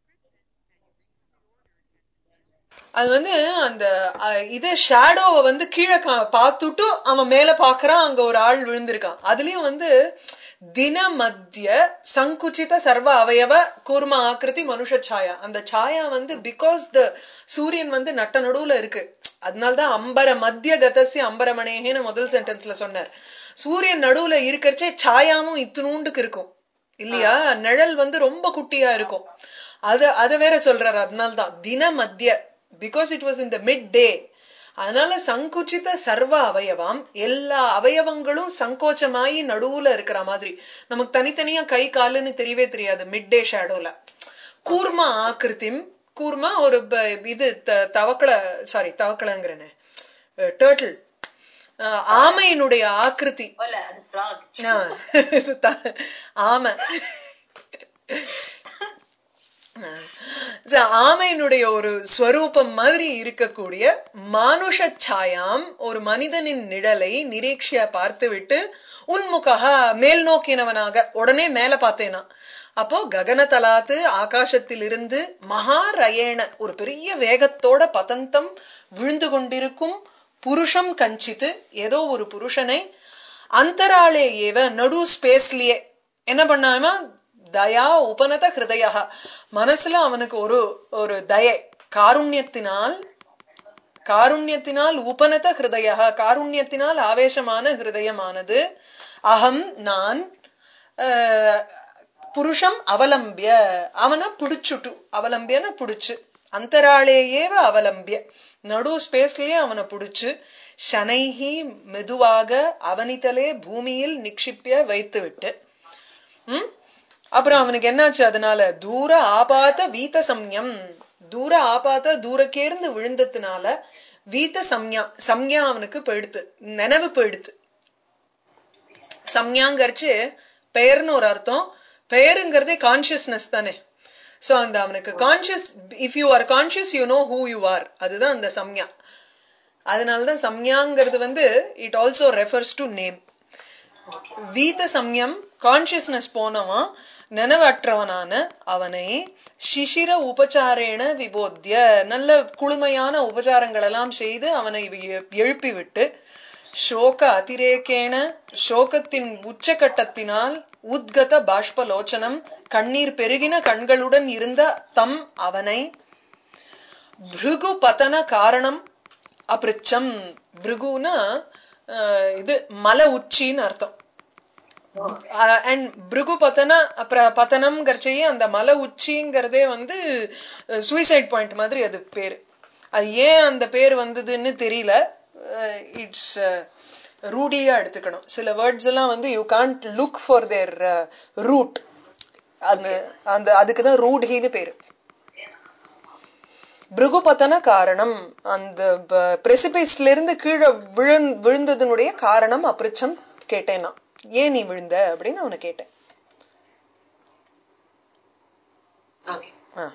அது வந்து அந்த அஹ், இத ஷேடோவை வந்து கீழே கா- பார்த்துட்டு அவன் மேல பாக்குறான் அங்க ஒரு ஆள் விழுந்திருக்கான் அதுலயும் வந்து தின மத்திய சங்குச்சித சர்வ அவயவ கூர்ம ஆக்கிருதி மனுஷ சாயா அந்த சாயா வந்து பிகாஸ் த சூரியன் வந்து நட்ட நடுவுல இருக்கு அதனால்தான் அம்பர மத்திய கதசிய அம்பரமணேகன்னு முதல் சென்டென்ஸ்ல சொன்னார் சூரியன் நடுவுல இருக்கறச்சே சாயாவும் இத்தினூண்டுக்கு இருக்கும் இல்லையா நிழல் வந்து ரொம்ப குட்டியா இருக்கும் அத அத வேற சொல்றாரு அதனால்தான் தின மத்திய because it was in the mid day அதனால சங்குச்சித சர்வ அவயவம் எல்லா அவயவங்களும் சங்கோச்சமாயி நடுவுல இருக்கிற மாதிரி நமக்கு தனித்தனியா கை காலுன்னு தெரியவே தெரியாது மிட் டே ஷேடோல கூர்மா ஆக்கிருத்திம் கூர்மா ஒரு ப- இது த- தவக்கலை சாரி தவக்கலைங்கிறேனே டேர்ட்டில் ஆமையினுடைய ஆக்கிருதி இல்ல அது ஃப்ராக் ஆ, இது த- ஆமை So, ஆமையினுடைய ஒரு ஸ்வரூபம் மாதிரி இருக்கக்கூடிய மானுஷ சாயாம் ஒரு மனிதனின் நிழலை நிரீட்சிய பார்த்துவிட்டு உன்முகா மேல் நோக்கினவனாக உடனே மேல பார்த்தேனா அப்போ ககனதலாத்து ஆகாசத்திலிருந்து மகா ரயேண ஒரு பெரிய வேகத்தோட பதந்தம் விழுந்து கொண்டிருக்கும் புருஷம் கஞ்சித்து ஏதோ ஒரு புருஷனை அந்தராளே ஏவ நடு ஸ்பேஸ்லயே என்ன பண்ணாம தயா உபனத ஹிருதயா மனசுல அவனுக்கு ஒரு ஒரு தயை காருண்யத்தினால் காருண்யத்தினால் உபனத ஹிருதயா காருண்யத்தினால் ஆவேசமான ஹிருதயமானது அகம் நான் அஹ், புருஷம் அவலம்பிய அவனை பிடிச்சுட்டு அவலம்பியன பிடிச்சு அந்தராளேயேவ அவலம்பிய நடு ஸ்பேஸ்லயே அவனை பிடிச்சு சனைஹி மெதுவாக அவனிதலே பூமியில் நிக்ஷிப்பிய வைத்து விட்டு ம்? அப்புறம் அவனுக்கு என்னாச்சு அதனால தூர ஆபாத வீத சம்யம் தூர ஆபாத தூரக்கேர்ந்து விழுந்ததுனால வீத சம்யா சம்யா அவனுக்கு போயிடுத்து நினைவு போயிடுத்து சம்யாங்கரிச்சு பெயர்னு ஒரு அர்த்தம் பெயருங்கிறதே கான்சியஸ்னஸ் தானே சோ அந்த அவனுக்கு conscious if you are conscious you know who you are அதுதான் அந்த சம்யா அதனாலதான் சம்யாங்கிறது வந்து it also refers to name வீத சம்யம் கான்சியஸ்னஸ் போனவன் நினைவற்றவனான அவனை சிசிர உபச்சாரேன விபோத்திய நல்ல குளுமையான உபச்சாரங்கள் எல்லாம் செய்து அவனை எ- எழுப்பி விட்டு சோக அதிரேகேன சோகத்தின் உச்சகட்டத்தினால் உத்கத பாஷ்பலோச்சனம் கண்ணீர் பெருகின கண்களுடன் இருந்த தம் அவனை பிருகு பதன காரணம் அப்ரிச்சம் பிருகுனா அஹ், இது மலை உச்சின்னு அர்த்தம் அண்ட் பிருகு பத்தன அப்புறம் பத்தனம்ங்கிறச்சையே அந்த மலை உச்சிங்கிறதே வந்து சூசைட் பாயிண்ட் மாதிரி அது பேரு அது ஏன் அந்த பேர் வந்ததுன்னு தெரியல இட்ஸ் ரூடியா எடுத்துக்கணும் சில வேர்ட்ஸ் எல்லாம் வந்து you can't look for their root அந்த அந்த அதுக்கு தான் ரூட்ஹின்னு பேரு பிருகுபத்தன காரணம் அந்த பிரசிபிஸ்ல இருந்து கீழே விழுந் விழுந்ததனுடைய காரணம் அப்ரிச்சம் கேட்டேன் நான் ஏன் நீ விழுந்த அப்படின்னு அவனை கேட்டேன் ஓகே ஆ,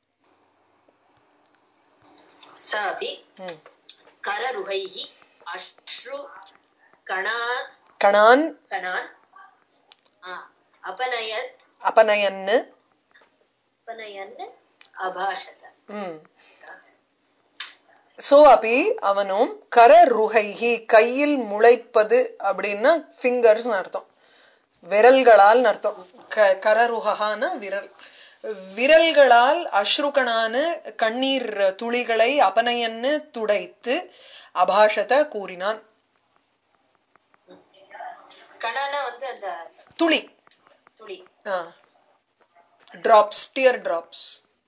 स अपि ம். कररुहैः अश्रु कणा கணான் कणान् आ, अपनयत् அபநயன்னு अपनयन् अभाषत ம். சோ அப்பி அவனும் கர ருகைஹி கையில் முளைப்பது அப்படின்னா ஃபிங்கர்ஸ் அர்த்தம் விரல்களால் அர்த்தம் க- கரருகான விரல் விரல்களால் அஸ்ருகனான கண்ணீர் துளிகளை அபனயன்னு துடைத்து அபாஷத கூறினான் கணானா வந்து அந்த துளி துளி டிராப்ஸ் டியர் டிராப்ஸ்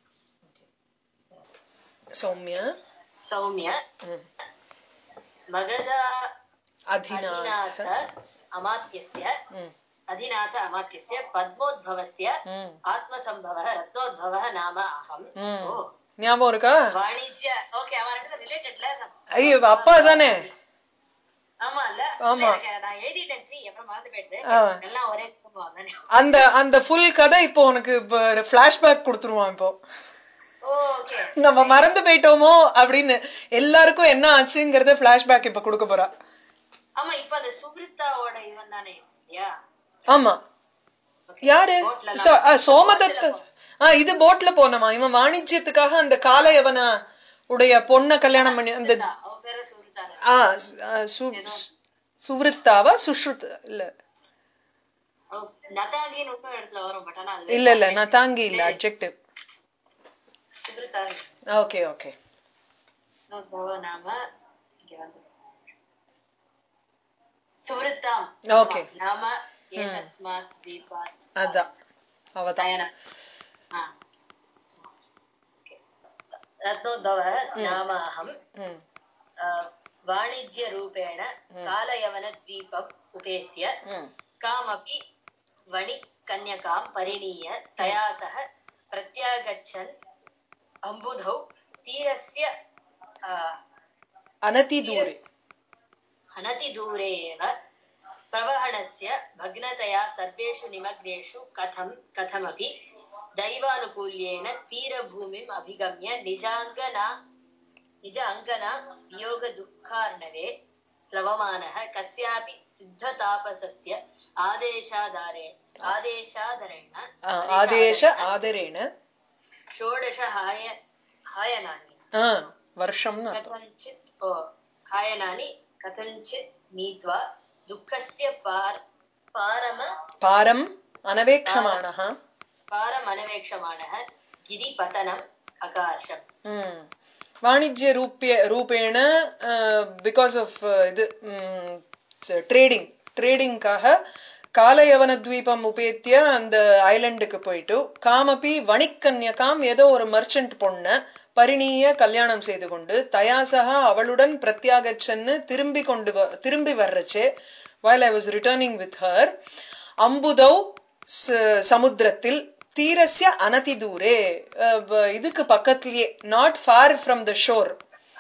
சௌமிய சௌமிய ம். மகத அதிநாத அதிநாத அமாத்தியஸ்ய ம், अधिनाथ अमात्यस्य पद्मोद्भवस्य ம், आत्मसम्भवः रत्नोद्भवः नाम अहम् ம். ओ ஞாபகம் இருக்கா வாணிஜ்ய ஓகே அவன் ரெண்டு ரிலேட்டட்ல ஐயோ இவ அப்பா தானே ஆமா இல்ல ஆமா. இல்ல, எனக்கு நான் எழுதிட்டேன் த்ரீ அப்புறம் மறந்து போயிடுது ஆ. எல்லாம் ஒரே குடும்பம் தானே அந்த அந்த ஃபுல் கதை இப்போ உனக்கு பிளாஷ்பேக் கொடுத்துருவான் இப்போ ஓகே நம்ம மறந்து போயிட்டோமோ அப்படின்னு எல்லாருக்கும் என்ன ஆச்சுங்கிறத பிளாஷ்பேக் இப்ப கொடுக்க போறா ஆமா இப்ப அந்த சுப்ரித்தாவோட இவன் தானே இல்லையா ஆமா Okay. யாரு boatல எல்லாம். சோ- ஆ, சோமதத்த boatல போ- ஆ இது போட்ல போனமா இவன் வாணிஜ்யத்துக்காக அந்த காலையவன உடைய பொண்ண கல்யாணம் பண்ணி அந்த சுப்ரித்தா, அவ பேரு சுப்ரித்தா ஆ சு- ஆ, சு- சுவ்ருத்தாவா சுஷ்ருத் இல்ல அவ நதாகின்னு இன்னொரு இடத்துல வரும் பட் ஆனா அது இல்ல இல்ல நான் தாங்கி இல்ல அப்ஜெக்டிவ் சுப்ரித்தா ஓகே ஓகே பவ நாம இங்க வந்து சுவருத்தாம் Okay. நாம ஏதஸ்மாத் தீபாத் அதான் அவதான் அயன ஆ Okay. ரத்னோத்பவ நாம அகம் ம் वाणिज्यरूपेण कालयवनद्वीपम् उपेत्य ம் कामपि वणिकन्यकां परिणीय तया सह प्रत्यागच्छन् अम्बुधौ तीरस्य आ, அனதி தூரே तीरस्- अनतिदूरे एव प्रवहणस्य भग्नतया सर्वेषु निमग्नेषु कथं कथमपि दैवानुकूल्येन तीरभूमिम् अभिगम्य निजाङ्गना निज अङ्गना वियोगदुःखार्णवे प्लवमानः कस्यापि सिद्धतापसस्य आदेशाधारेण आदेशादरेण ஆ, ஆதேಶ ஆதரேன षोडश हाय हायनानि ஆ வருஷம்னு அர்த்தம் कथञ्चित् ओ हायनानि कथञ्चित् नीत्वा दुःखस्य पार पारम பாரம் அனவேக்ஷமானஹ पारमनवेक्षमाणः गिरिपतनम् अकार्षम् ம் வாணிஜ்ய ரூபிய ரூபேண பிகாஸ் ஆஃப் இது ட்ரேடிங் ட்ரேடிங்காக காலயவன துவீபம் உபேத்திய அந்த ஐலண்டுக்கு போயிட்டு காமபி வணிக்கன்யகாம் ஏதோ ஒரு மர்ச்சன்ட் பொண்ண பரிணீய கல்யாணம் செய்து கொண்டு தயாசகா அவளுடன் பிரத்யாகச்சன்னு திரும்பி கொண்டு வ- திரும்பி வர்றச்சே while I was returning with her அம்புதௌ ச- சமுத்திரத்தில் தீரஸ்ய அனதி தூரே அஹ், வ- இதுக்கு பக்கத்திலேயே not far from the shore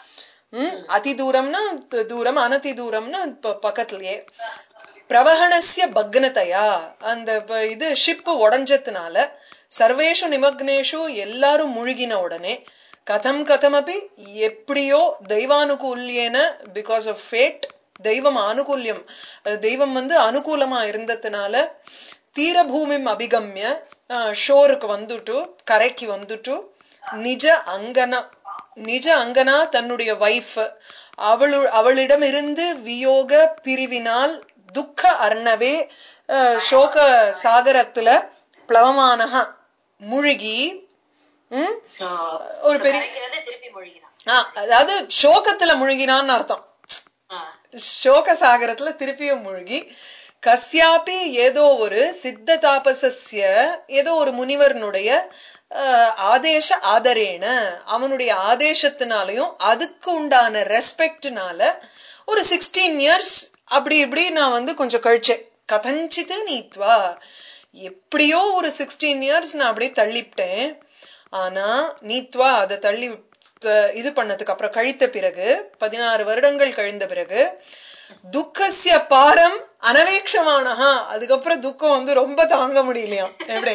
ம் அதி தூரம்னா த- தூரம் அனதி தூரம்னா ப- பக்கத்திலேயே பிரவகணஸ்ய பக்னதையா அந்த ப- இது ஷிப் உடஞ்சதுனால சர்வேஷு நிமக்னேஷு எல்லாரும் முழுகின உடனே கதம் கதமபி எப்படியோ தெய்வானுகூல்யேன பிகாஸ் ஆஃப் ஃபேட் தெய்வம் ஆனுகூல்யம் அது தெய்வம் வந்து அனுகூலமா இருந்ததுனால தீரபூமிம் அபிகம்ய ஷோருக்கு வந்துட்டு கரைக்கு வந்துட்டு நிஜ அங்கனா நிஜ அங்கனா தன்னுடைய வைஃப் அவளு அவளிடமிருந்து வியோக பிரிவினால் துக்க அர்ணவே அஹ், சோக சாகரத்துல பிளவமானக முழுகி ம், ஒரு So, பெரிய- கரைக்கு வந்து திருப்பி மொழிகிறான் ஆ, அதாவது சோகத்துல முழுகினான்னு அர்த்தம் ஆ. சோக சாகரத்துல திருப்பியும் மூழ்கி கஸ்யாபி ஏதோ ஒரு சித்த தாபசஸ்ய ஏதோ ஒரு முனிவர்னுடைய அஹ், ஆதேச ஆதரேன அவனுடைய ஆதேசத்தினாலையும் அதுக்கு உண்டான ரெஸ்பெக்ட்னால ஒரு சிக்ஸ்டீன் இயர்ஸ் அப்படி இப்படி நான் வந்து கொஞ்சம் கழிச்சேன் கதஞ்சித்து நீத்வா எப்படியோ ஒரு சிக்ஸ்டீன் இயர்ஸ் நான் அப்படியே தள்ளிவிட்டேன் ஆனா நீத்வா அதை தள்ளி த- இது பண்ணதுக்கு அப்புறம் கழித்த பிறகு பதினாறு வருடங்கள் கழிந்த பிறகு துக்கசிய பாரம் அனவேக்ஷமானஹா அதுக்கப்புறம் துக்கம் வந்து ரொம்ப தாங்க முடியலையாம் எப்படி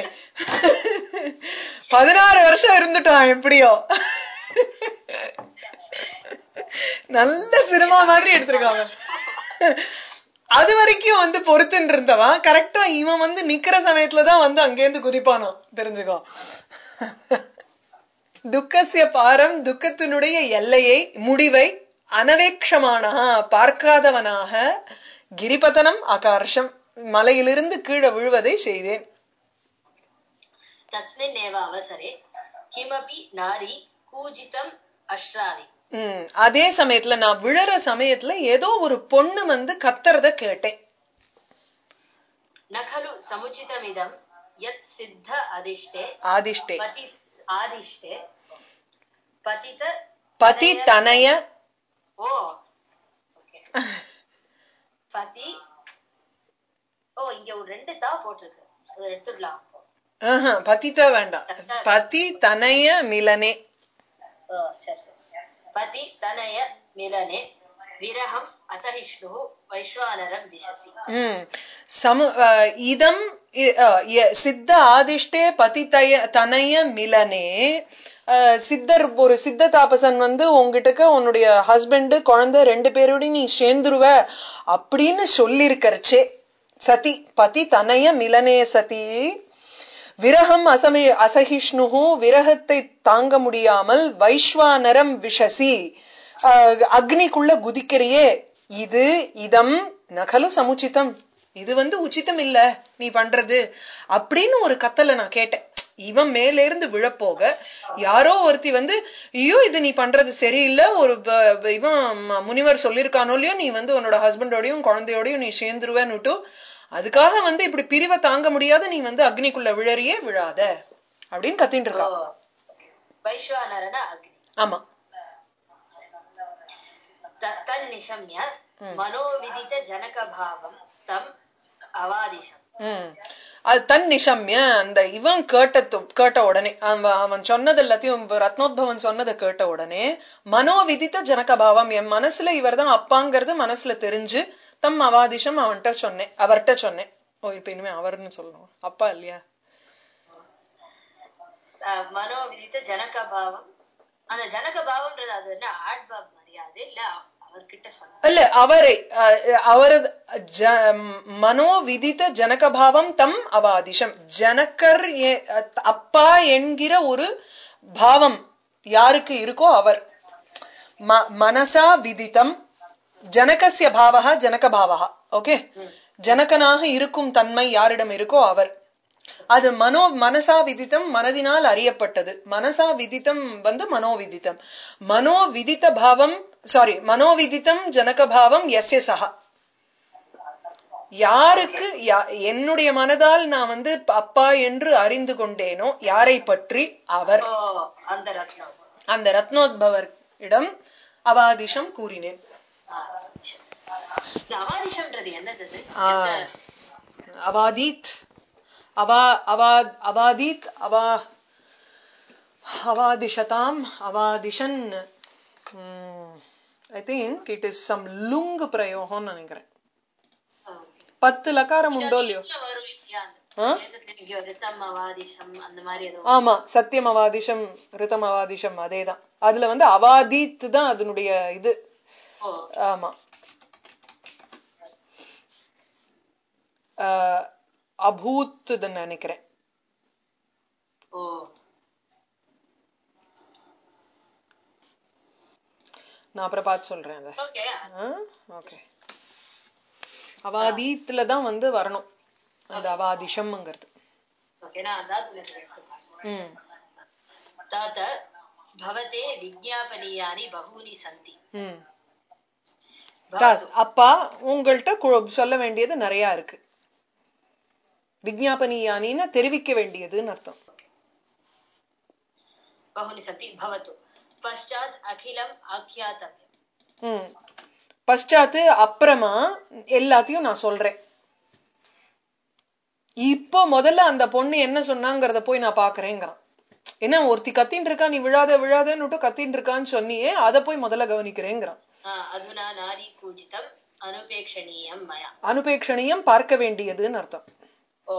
பதினாறு வருஷம் இருந்துட்டான் எப்படியோ நல்ல சினிமா மாதிரி எடுத்திருக்காங்க அது வரைக்கும் வந்து பொறுத்துன்னு இருந்தவன் கரெக்டா இவன் வந்து நிக்கிற சமயத்துலதான் வந்து அங்கேருந்து குதிப்பானாம் தெரிஞ்சுக்கோ துக்கசிய பாரம் துக்கத்தினுடைய எல்லையை முடிவை அனவேக்ஷமானா பார்க்காதவனாக கிரிபதனம் அகார்ஷம் மலையிலிருந்து கீழே விழுவதை செய்தேன் तस्मिन् एव अवसरे किमपि नारी कूजितम् अश्रावि ம், அதே சமயத்துல நான் விழற சமயத்துல ஏதோ ஒரு பொண்ணு வந்து கத்துறத கேட்டேன் न खलु समुचितमिदं यत् सिद्ध अधिष्ठे ஆதிஷ்டே पति आदिष्टे पतित பதி தனய ओ Okay. பதி ஓ இங்க ஒரு ரெண்டு தா போட்டிருக்கு அது எடுத்துடலாம் ஆஹா, பதித வேண்டாம் பதி தனய மிலனே ஓ சரி சரி பதி தனய மிலனே விரகம் அசகிஷ்ணு வைஸ்வானரம் விஷசி ம். சமு அஹ், இதம் இ- அஹ், ய- சித்த ஆதிஷ்டே பதிதய தனய மிலனே அஹ், சித்தர் ஒரு சித்த தாபசன் வந்து உங்ககிட்டக்க உன்னுடைய ஹஸ்பண்ட் குழந்தை ரெண்டு பேரோடையும் நீ சேர்ந்துருவ அப்படின்னு சொல்லியிருக்கறச்சே சதி பதி தனய மிலனே சதி விரகம் அசமி அசகிஷ்ணுகு விரகத்தை தாங்க முடியாமல் வைஸ்வானரம் விஷசி அஹ், அக்னிக்குள்ள குதிக்கிறியே இது இதம் நகலு சமுச்சிதம் இது வந்து உச்சிதம் இல்ல நீ பண்றது அப்படின்னு ஒரு கத்தலை நான் கேட்டேன் இவன் மேல இருந்து விழப்போக யாரோ ஒருத்தி வந்து ஐயோ இது நீ பண்றது சரியில்லை ஒரு ப- ப- இவன் ம- முனிவர் சொல்லியிருக்கானோ இல்லையோ நீ வந்து உன்னோட ஹஸ்பண்டோடையும் குழந்தையோடையும் நீ சேர்ந்துருவேன்னுட்டு அதுக்காக வந்து இப்படி பிரிவை தாங்க முடியாத நீ வந்து அக்னிக்குள்ள விழறியே விழாத அப்படின்னு கத்தின்னு ஓ இருக்கா வைஸ்வானரன அக்னி ஆமா த- தன்னிஷம்ய மனோவிதித ஜனகபாவம் தம் அவாதிஷம் ம் அது தன் நிஷம்ய அந்த இவன் கேட்ட து- கேட்ட உடனே அவன் அவன் சொன்னது எல்லாத்தையும் இப்ப ரத்னோத்பவன் சொன்னதை கேட்ட உடனே மனோவிதித்த ஜனகபாவம் என் மனசுல இவர்தான் அப்பாங்கிறது மனசுல தெரிஞ்சு தம் அவாதிஷம் அவன்கிட்ட சொன்னேன் அவர்கிட்ட சொன்னேன் ஓ இப்ப இனிமே அவர்னு சொல்லணும் அப்பா இல்லையா அஹ் மனோவிதித ஜனகபாவம் அந்த ஜனகபாவம்ன்றது அது என்ன ஆட்பாப் மரியாதை இல்ல அவர்கிட்ட சொன்ன இல்ல அவரை அஹ், அவரது ஜ- மனோவிதித்த ஜனகபாவம் தம் அவாதிஷம் ஜனகர் எ- அப்பா என்கிற ஒரு பாவம் யாருக்கு இருக்கோ அவர் ம- மனசா விதித்தம் ஜனகசிய பாவகா ஜனகபாவகா ஓகே ஜனகனாக இருக்கும் தன்மை யாரிடம் இருக்கோ அவர் அது மனோ மனசா விதித்தம் மனதினால் அறியப்பட்டது மனசா விதித்தம் வந்து மனோவிதித்தம் மனோவிதித்த பாவம் சாரி மனோவிதித்தம் ஜனகபாவம் எஸ்ய சஹா யாருக்கு யா- என்னுடைய மனதால் நான் வந்து அப்பா என்று அறிந்து கொண்டேனோ யாரை பற்றி அவர் ஓ அந்த ரத்னம் அந்த ரத்னோத்பவர் இடம் அவாதிஷம் கூறினேன் அவாதிஷம். இந்த அவாதிஷம்ன்றது என்னது அது? ஆ, எந்த- அவாதீத் அவா அவா அவாதீத் அவா அவாதிஷதாம் அவாதிஷன் I think it is some லுங் பிரயோகம்னு நினைக்கிறேன் ஆ. பத்து லக்காரம் உண்டோ இல்லையோ இதுல வரும் இல்லையா அந்த ஆ? வேதத்துல எங்கேயோ ரித்தம் அவாதிஷம் அந்த மாதிரி ஏதோ ஆமா சத்தியம் அவாதிஷம் ரிதம் அவாதிஷம் அதேதான் அதுல வந்து அவாதீத் தான் அதனுடைய இது ஓ ஆமா அஹ், அபூத்துன்னு நினைக்கிறேன் ஓ நான் அப்புறம் பார்த்து சொல்றேன் அதை ஓகே ஓகே அவாதீத்துல தான் வந்து வரணும் அந்த அவாதிஷம்ங்கிறது ஓகே நான் அதாத்துல எடுத்து ம் तात भवते विज्ञापनीयानि बहूनि सन्ति ம் தா- அப்பா உங்கள்கிட்ட கு- சொல்ல வேண்டியது நிறைய இருக்கு விஜாபனியானின்னு தெரிவிக்க வேண்டியதுன்னு அர்த்தம் बहूनि सन्ति भवतु पश्चात् अखिलम् आख्यातव्यम् ம் பశ్చాத்து அப்புறமா எல்லாத்தையும் நான் சொல்றேன் இப்போ முதல்ல அந்த பொண்ணு என்ன சொன்னாங்கிறத போய் நான் பாக்குறேங்கிறான் என்ன ஒருத்தி கத்தின்னு இருக்கா நீ விழாத விழாதன்னுட்டு கத்தின்னு இருக்கான்னு சொன்னியே அதை போய் முதல்ல கவனிக்கிறேங்கிறான் आ, अधुना नारी कूजितम् अनुपेक्षणीयं मया அனுபேக்ஷணியம் பார்க்க வேண்டியதுன்னு அர்த்தம் ओ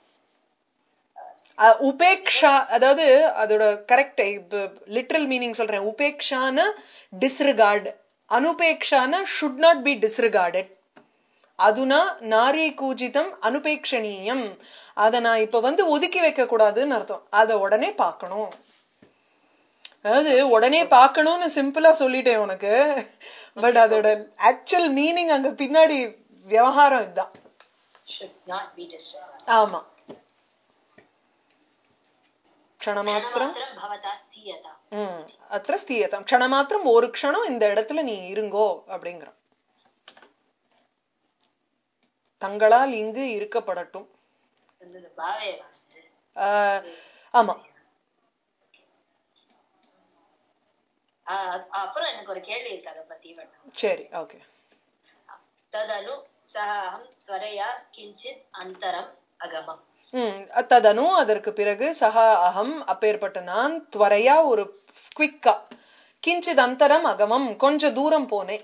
அஹ் உபேக்ஷா அதாவது அதோட கரெக்ட் லிட்ரல் மீனிங் சொல்றேன் உபேக்ஷான டிஸ்ரிகார்டு அனுபேக்ஷான ஷுட் நாட் பி டிஸ்ரிகார்டட் அதுனா நாரி கூஜிதம் அனுபேக்ஷணீயம் அத நான் இப்ப வந்து ஒதுக்கி வைக்க கூடாதுன்னு அர்த்தம் அத உடனே பார்க்கணும் அதாவது உடனே பார்க்கணும்னு சிம்பிளா சொல்லிட்டேன் உனக்கு பட் அதோட ஆக்சுவல் மீனிங் அங்க பின்னாடி விவகாரம் இதுதான் should not be disturbed ஆமா க்ஷணமாத்திரம் க்ஷணமாத்திரம் பவதா ஸ்தீயதா ம் அத்திர ஸ்தீயதம் க்ஷணமாத்திரம் ஒரு க்ஷணம் இந்த இடத்துல நீ இருங்கோ அப்படிங்கிறான் தங்களால் இங்கு இருக்கப்படட்டும் இந்த பாவே வந்து ஆஹ், ஆமா ஆஹ் அது- அப்புறம் எனக்கு ஒரு கேள்வி இருக்கு அதை பத்தி வேண்டாம் சரி ஓகே ததனு சக அகம் ஸ்வரையா கிஞ்சித் அந்தரம் அகமம் ம் ததனு அதற்கு பிறகு சஹா அகம் அப்பேற்பட்ட நான் துவரையா ஒரு குவிக்கா கிஞ்சித் அந்தரம் அகமம் கொஞ்ச தூரம் போனேன்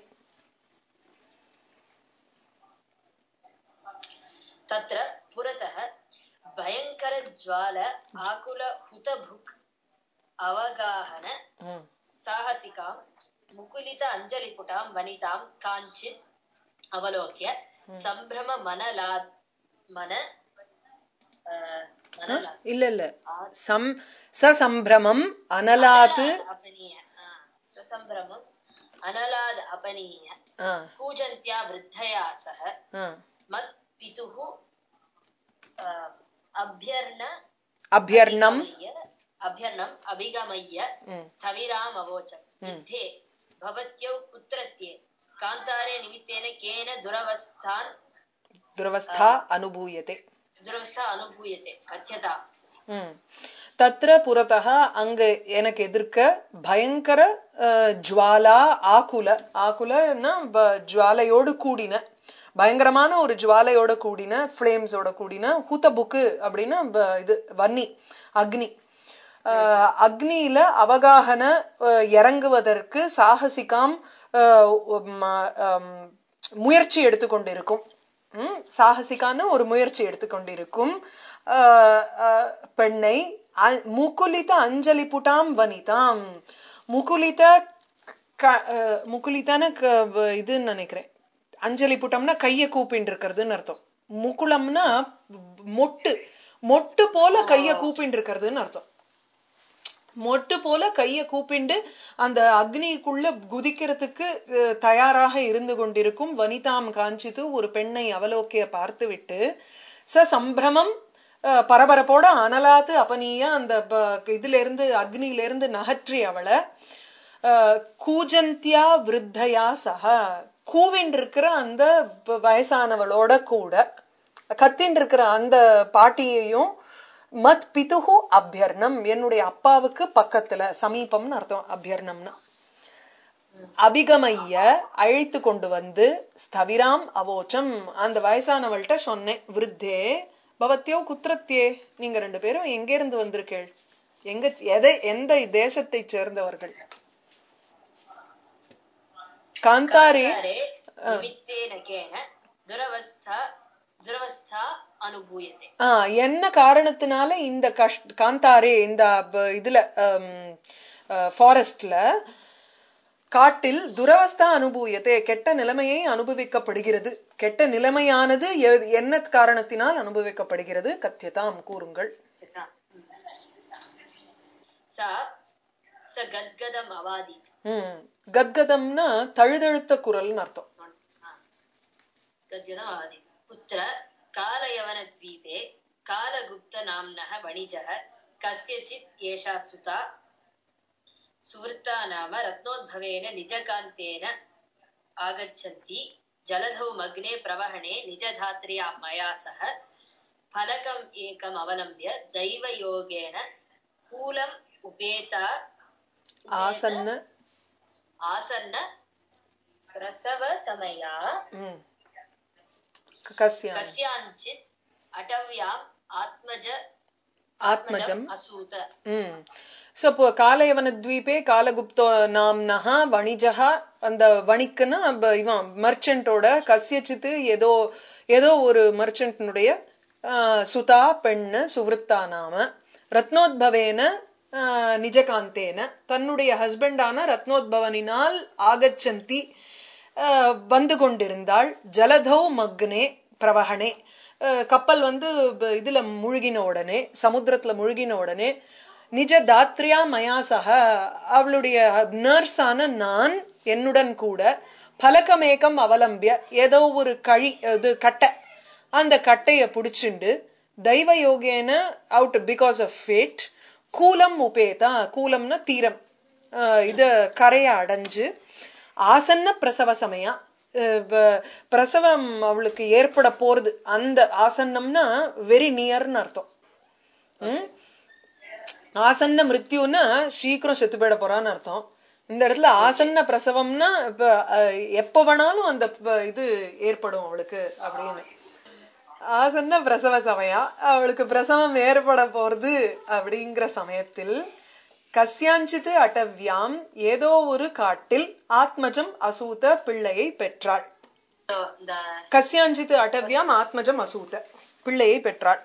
तत्र पुरतः भयङ्करज्वाल आकुल हुतभुक् अवगाहन ம் साहसिकां मुकुलित अञ्जलिपुटां वनितां काञ्चित् अवलोक्य सम्भ्रम मनलाद् मन अ, मनला இல்ல இல்ல சம் சசம்பிரமம் அனலாத்து अपनीय आ, ससम्भ्रमम् अनलाद् अपनीय ஆ, कूजन्त्या वृद्धया सह ஆ. मत्पितुः अ, अभ्यर्न அபியர்ணம் अभिगमय्य- अभ्यर्णम् अभिगमय्य स्थविराम् अवोचम् युद्धे भवत्यौ कुत्रत्ये कान्तारे निमित्तेन केन दुरवस्थान् துரவஸ்தா அனுபூயதே दुरवस्था अनुभूयते कथ्यता ம். தத்ர புறத்தக அங்க எனக்கு எதிர்க்க பயங்கர அஹ், ஜுவாலா ஆகுல ஆகுலன்னா ப- ஜுவாலையோடு கூடின பயங்கரமான ஒரு ஜுவாலையோட கூடின ஃப்ளேம்ஸோட கூடின ஹூத்தபுக்கு அப்படின்னா ப- இது வன்னி அக்னி அஹ், அக்னியில அவகாகன அஹ், இறங்குவதற்கு சாகசிகாம் அஹ், உம், அம், முயற்சி எடுத்துக்கொண்டிருக்கும் ம், சாகசிகான ஒரு முயற்சி எடுத்துக்கொண்டிருக்கும் ஆஹ், ஆஹ், பெண்ணை அ- முகுலித அஞ்சலி புட்டாம் வனிதாம் முகுலித க- ஆஹ், முகுலிதான க- வ- இதுன்னு நினைக்கிறேன் அஞ்சலி புட்டம்னா கைய கூப்பின்னு இருக்கிறதுன்னு அர்த்தம் முகுளம்னா மொட்டு மொட்டு போல கைய கூப்பின்னு இருக்கிறதுன்னு அர்த்தம் மொட்டு போல கைய கூப்பிண்டு அந்த அக்னிக்குள்ள குதிக்கிறதுக்கு அஹ், தயாராக இருந்து கொண்டிருக்கும் வனிதாம் காஞ்சித்து ஒரு பெண்ணை அவலோக்கிய பார்த்துவிட்டு ச சம்பிரமம் அஹ், பரபரப்போட அனலாத்து அபனிய அந்த ப- இதுல இருந்து அக்னியில இருந்து நகற்றி அவளை அஹ், கூஜந்தியா விருத்தையா சக கூவின் இருக்கிற அந்த ப- வயசானவளோட கூட கத்தின் இருக்கிற அந்த பாட்டியையும் மத் பிதுகு அபியர்ணம் என்னுடைய அப்பாவுக்கு பக்கத்துல சமீபம்னு அர்த்தம் அபியர்ணம்னா அபிகமைய அழைத்து கொண்டு வந்து ஸ்தவிராம் அவோச்சம் அந்த வயசானவள்கிட்ட சொன்னேன் விருத்தே பவத்தியோ குத்திரத்தியே நீங்க ரெண்டு பேரும் எங்க இருந்து வந்திருக்கீள் எங்க எதை எந்த தேசத்தை சேர்ந்தவர்கள் காந்தாரே कान्तारे निमित्तेन केन दुरवस्था दुरवस्था अनुभूयते ஆ, என்ன காரணத்தினால இந்த கஷ்ட காந்தாரே இந்த ப- இதுல ஃபாரஸ்ட்ல காட்டில் துரவஸ்தா அனுபூயத்தே கெட்ட நிலைமையை அனுபவிக்கப்படுகிறது கெட்ட நிலைமையானது எ- என்ன காரணத்தினால் அனுபவிக்கப்படுகிறது கத்தியதாம் கூறுங்கள் यथा सा स गद्गदम् अवादीत् ம் கத்கதம்னா தழுதழுத்த குரல்னு அர்த்தம் गद्गदम् अवादीत् कुत्र कालयवनद्वीपे कालगुप्तनाम्नः वणिजः कस्यचित् एषा सुता सुवृत्ता नाम रत्नोद्भवेन निजकान्तेन आगच्छन्ति जलधौ मग्ने प्रवहणे निजधात्र्या मया सह फलकम् एकम् अवलम्ब्य दैवयोगेन कूलम् उपेता ஆசன்ன आसन्न प्रसवसमया ம் கஸ்யாம் कस्याञ्चित् अटव्याम् आत्मज ஆத்மஜம் असूत ம் ஸோ இப்போ காலயவன த்வீபே காலகுப்தோ நாம்னஹா வணிஜஹா அந்த வணிக்குன்னா ப- இவன் மர்ச்சன்ட்டோட கசியச்சித்து ஏதோ ஏதோ ஒரு மர்ச்சன்ட்னுடைய சுதா பெண்ணு சுவருத்தா நாம ரத்னோத்பவேன ஆஹ், நிஜகாந்தேன தன்னுடைய ஹஸ்பண்டான ரத்னோத்பவனினால் ஆகச்சந்தி ஆஹ், வந்து கொண்டிருந்தாள் ஜலதௌ மக்னே பிரவகணே அஹ் கப்பல் வந்து ப- இதுல முழுகின உடனே சமுத்திரத்துல முழுகின உடனே நிஜ தாத்ரியா மயா சக அவளுடைய நர்ஸான நான் என்னுடன் கூட பலகமேகம் அவலம்பிய ஏதோ ஒரு கழி இது கட்டை அந்த கட்டைய புடிச்சுண்டு தெய்வ யோகேன அவுட் பிகாஸ் ஆஃப் ஃபேட் கூலம் உபேதா கூலம்னா தீரம் அஹ் இது கரையை அடைஞ்சு ஆசன்ன பிரசவ சமயம் அஹ் வ- பிரசவம் அவளுக்கு ஏற்பட போறது அந்த ஆசன்னம்னா வெரி நியர்னு அர்த்தம் ம்? ஆசன்ன மிருத்யுன்னா சீக்கிரம் செத்து போயிட போறான்னு அர்த்தம் இந்த இடத்துல ஆசன்ன பிரசவம்னா இப்ப அஹ், எப்ப வேணாலும் அந்த ப- இது ஏற்படும் அவளுக்கு அப்படின்னு ஆசன்ன பிரசவ சமயம் அவளுக்கு பிரசவம் ஏற்பட போறது அப்படிங்கிற சமயத்தில் கஸ்யாஞ்சித்து அட்டவ்யாம் ஏதோ ஒரு காட்டில் ஆத்மஜம் அசூத பிள்ளையை பெற்றாள் So, இந்த கஸ்யாஞ்சித்து அட்டவ்யாம் ஆத்மஜம் அசூத பிள்ளையை பெற்றாள்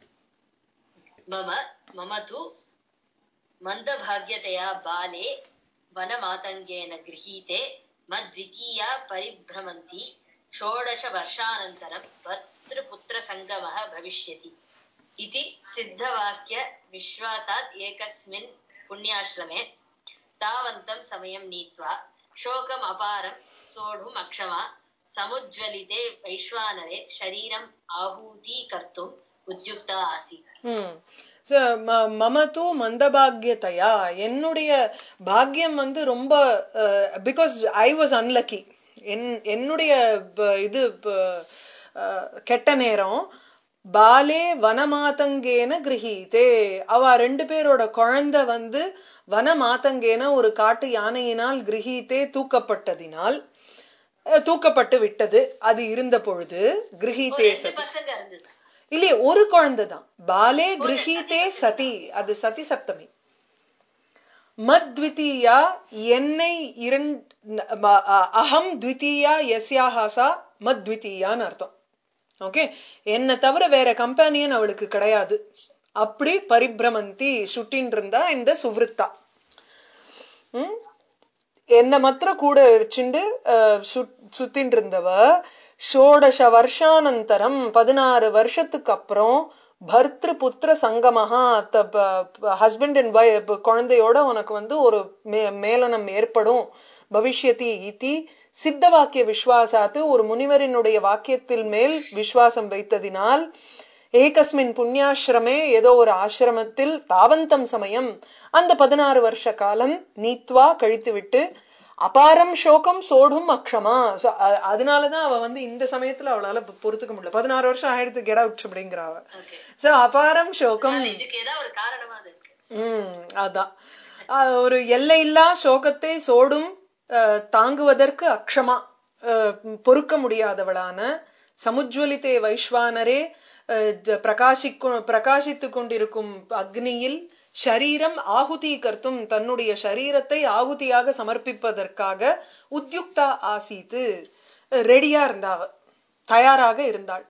मम मम तु मन्दभाग्यतया बाले वनमातङ्गेन गृहीते मद्वितीया परिभ्रमन्ति षोडशवर्षानन्तरं भर्तृपुत्रसङ्गमः भविष्यति इति सिद्धवाक्यविश्वासात् एकस्मिन् पुण्याश्रमे तावन्तं समयं नीत्वा शोकम् अपारं सोढुम् अक्षमा समुज्ज्वलिते वैश्वानरे शरीरम् आहूतीकर्तुम् उद्युक्ता आसीत् ம் So, ம- மம தூ மந்தபாகியதையா என்னுடைய பாக்கியம் வந்து ரொம்ப பிகாஸ் ஐ வாஸ் அன்லக்கி என் என்னுடைய ப- இது ப- அஹ், கெட்ட நேரம் பாலே வனமாதங்கேன கிரகீதே அவ ரெண்டு பேரோட குழந்தை வந்து வனமாதங்கேன ஒரு காட்டு யானையினால் கிரகீதே தூக்கப்பட்டதினால் அஹ், தூக்கப்பட்டு விட்டது அது இருந்த பொழுது கிரகீதே ரெண்டு சதி பசங்க இருந்தது இல்லையே ஒரு குழந்தை தான் பாலே கிரகீதே சதி அது சதி சப்தமி மத்விதீயா என்னை இரண்டு ம- அ- அகம் த்விதீயா யஸ்யாஹாசா மத்விதீயான்னு அர்த்தம் ஓகே என்ன தவிர வேற கம்பெனியன் அவளுக்கு கிடையாது அப்படி பரிபிரமந்தி சுட்டின் இருந்தா இந்த சுவ்ருத்தா ம்? என்ன மாத்திர கூட வச்சுண்டு அஹ், சுத்- சுத்தின்னு இருந்தவ ஷோடச வருஷானந்தரம் பதினாறு வருஷத்துக்கு அப்புறம் பர்திரு புத்திர சங்கமஹா ஹஸ்பண்ட் அண்ட் குழந்தையோட உனக்கு வந்து ஒரு மே- மேலனம் ஏற்படும் பவிஷ்யதி இதி சித்த வாக்கிய விஸ்வாசாத்து ஒரு முனிவரினுடைய வாக்கியத்தில் மேல் விஸ்வாசம் வைத்ததினால் ஏகஸ்மின் புண்ணியாசிரமே ஏதோ ஒரு ஆசிரமத்தில் தாவந்தம் சமயம் அந்த பதினாறு வருஷ காலம் நீத்வா கழித்துவிட்டு அபாரம் சோகம் சோடும் அக்ஷமா So, அ- அதனாலதான் அவ வந்து இந்த சமயத்துல அவளால பொ- பொறுத்துக்க முடியல பதினாறு வருஷம் ஆயிடுத்து கெட் அவுட் அப்படிங்கிற அவ ஓகே சோ அபாரம் சோகம் இதுக்கு ஏதாவது ஒரு காரணமா அது இருக்கு உம் அதான் அஹ் ஒரு எல்லையில்லா சோகத்தை சோடும் அஹ், தாங்குவதற்கு அக்ஷமா அஹ், பொறுக்க முடியாதவளான சமுஜ்வலித்தே வைஸ்வானரே அஹ், ஜ- பிரகாசிக்கு பிரகாசித்துக் கொண்டிருக்கும் அக்னியில் ஷரீரம் ஆகுதி கர்த்தும் தன்னுடைய ஷரீரத்தை ஆகுதியாக சமர்ப்பிப்பதற்காக உத்யுக்தா ஆசீத்து ரெடியா இருந்தாவ தயாராக இருந்தாள்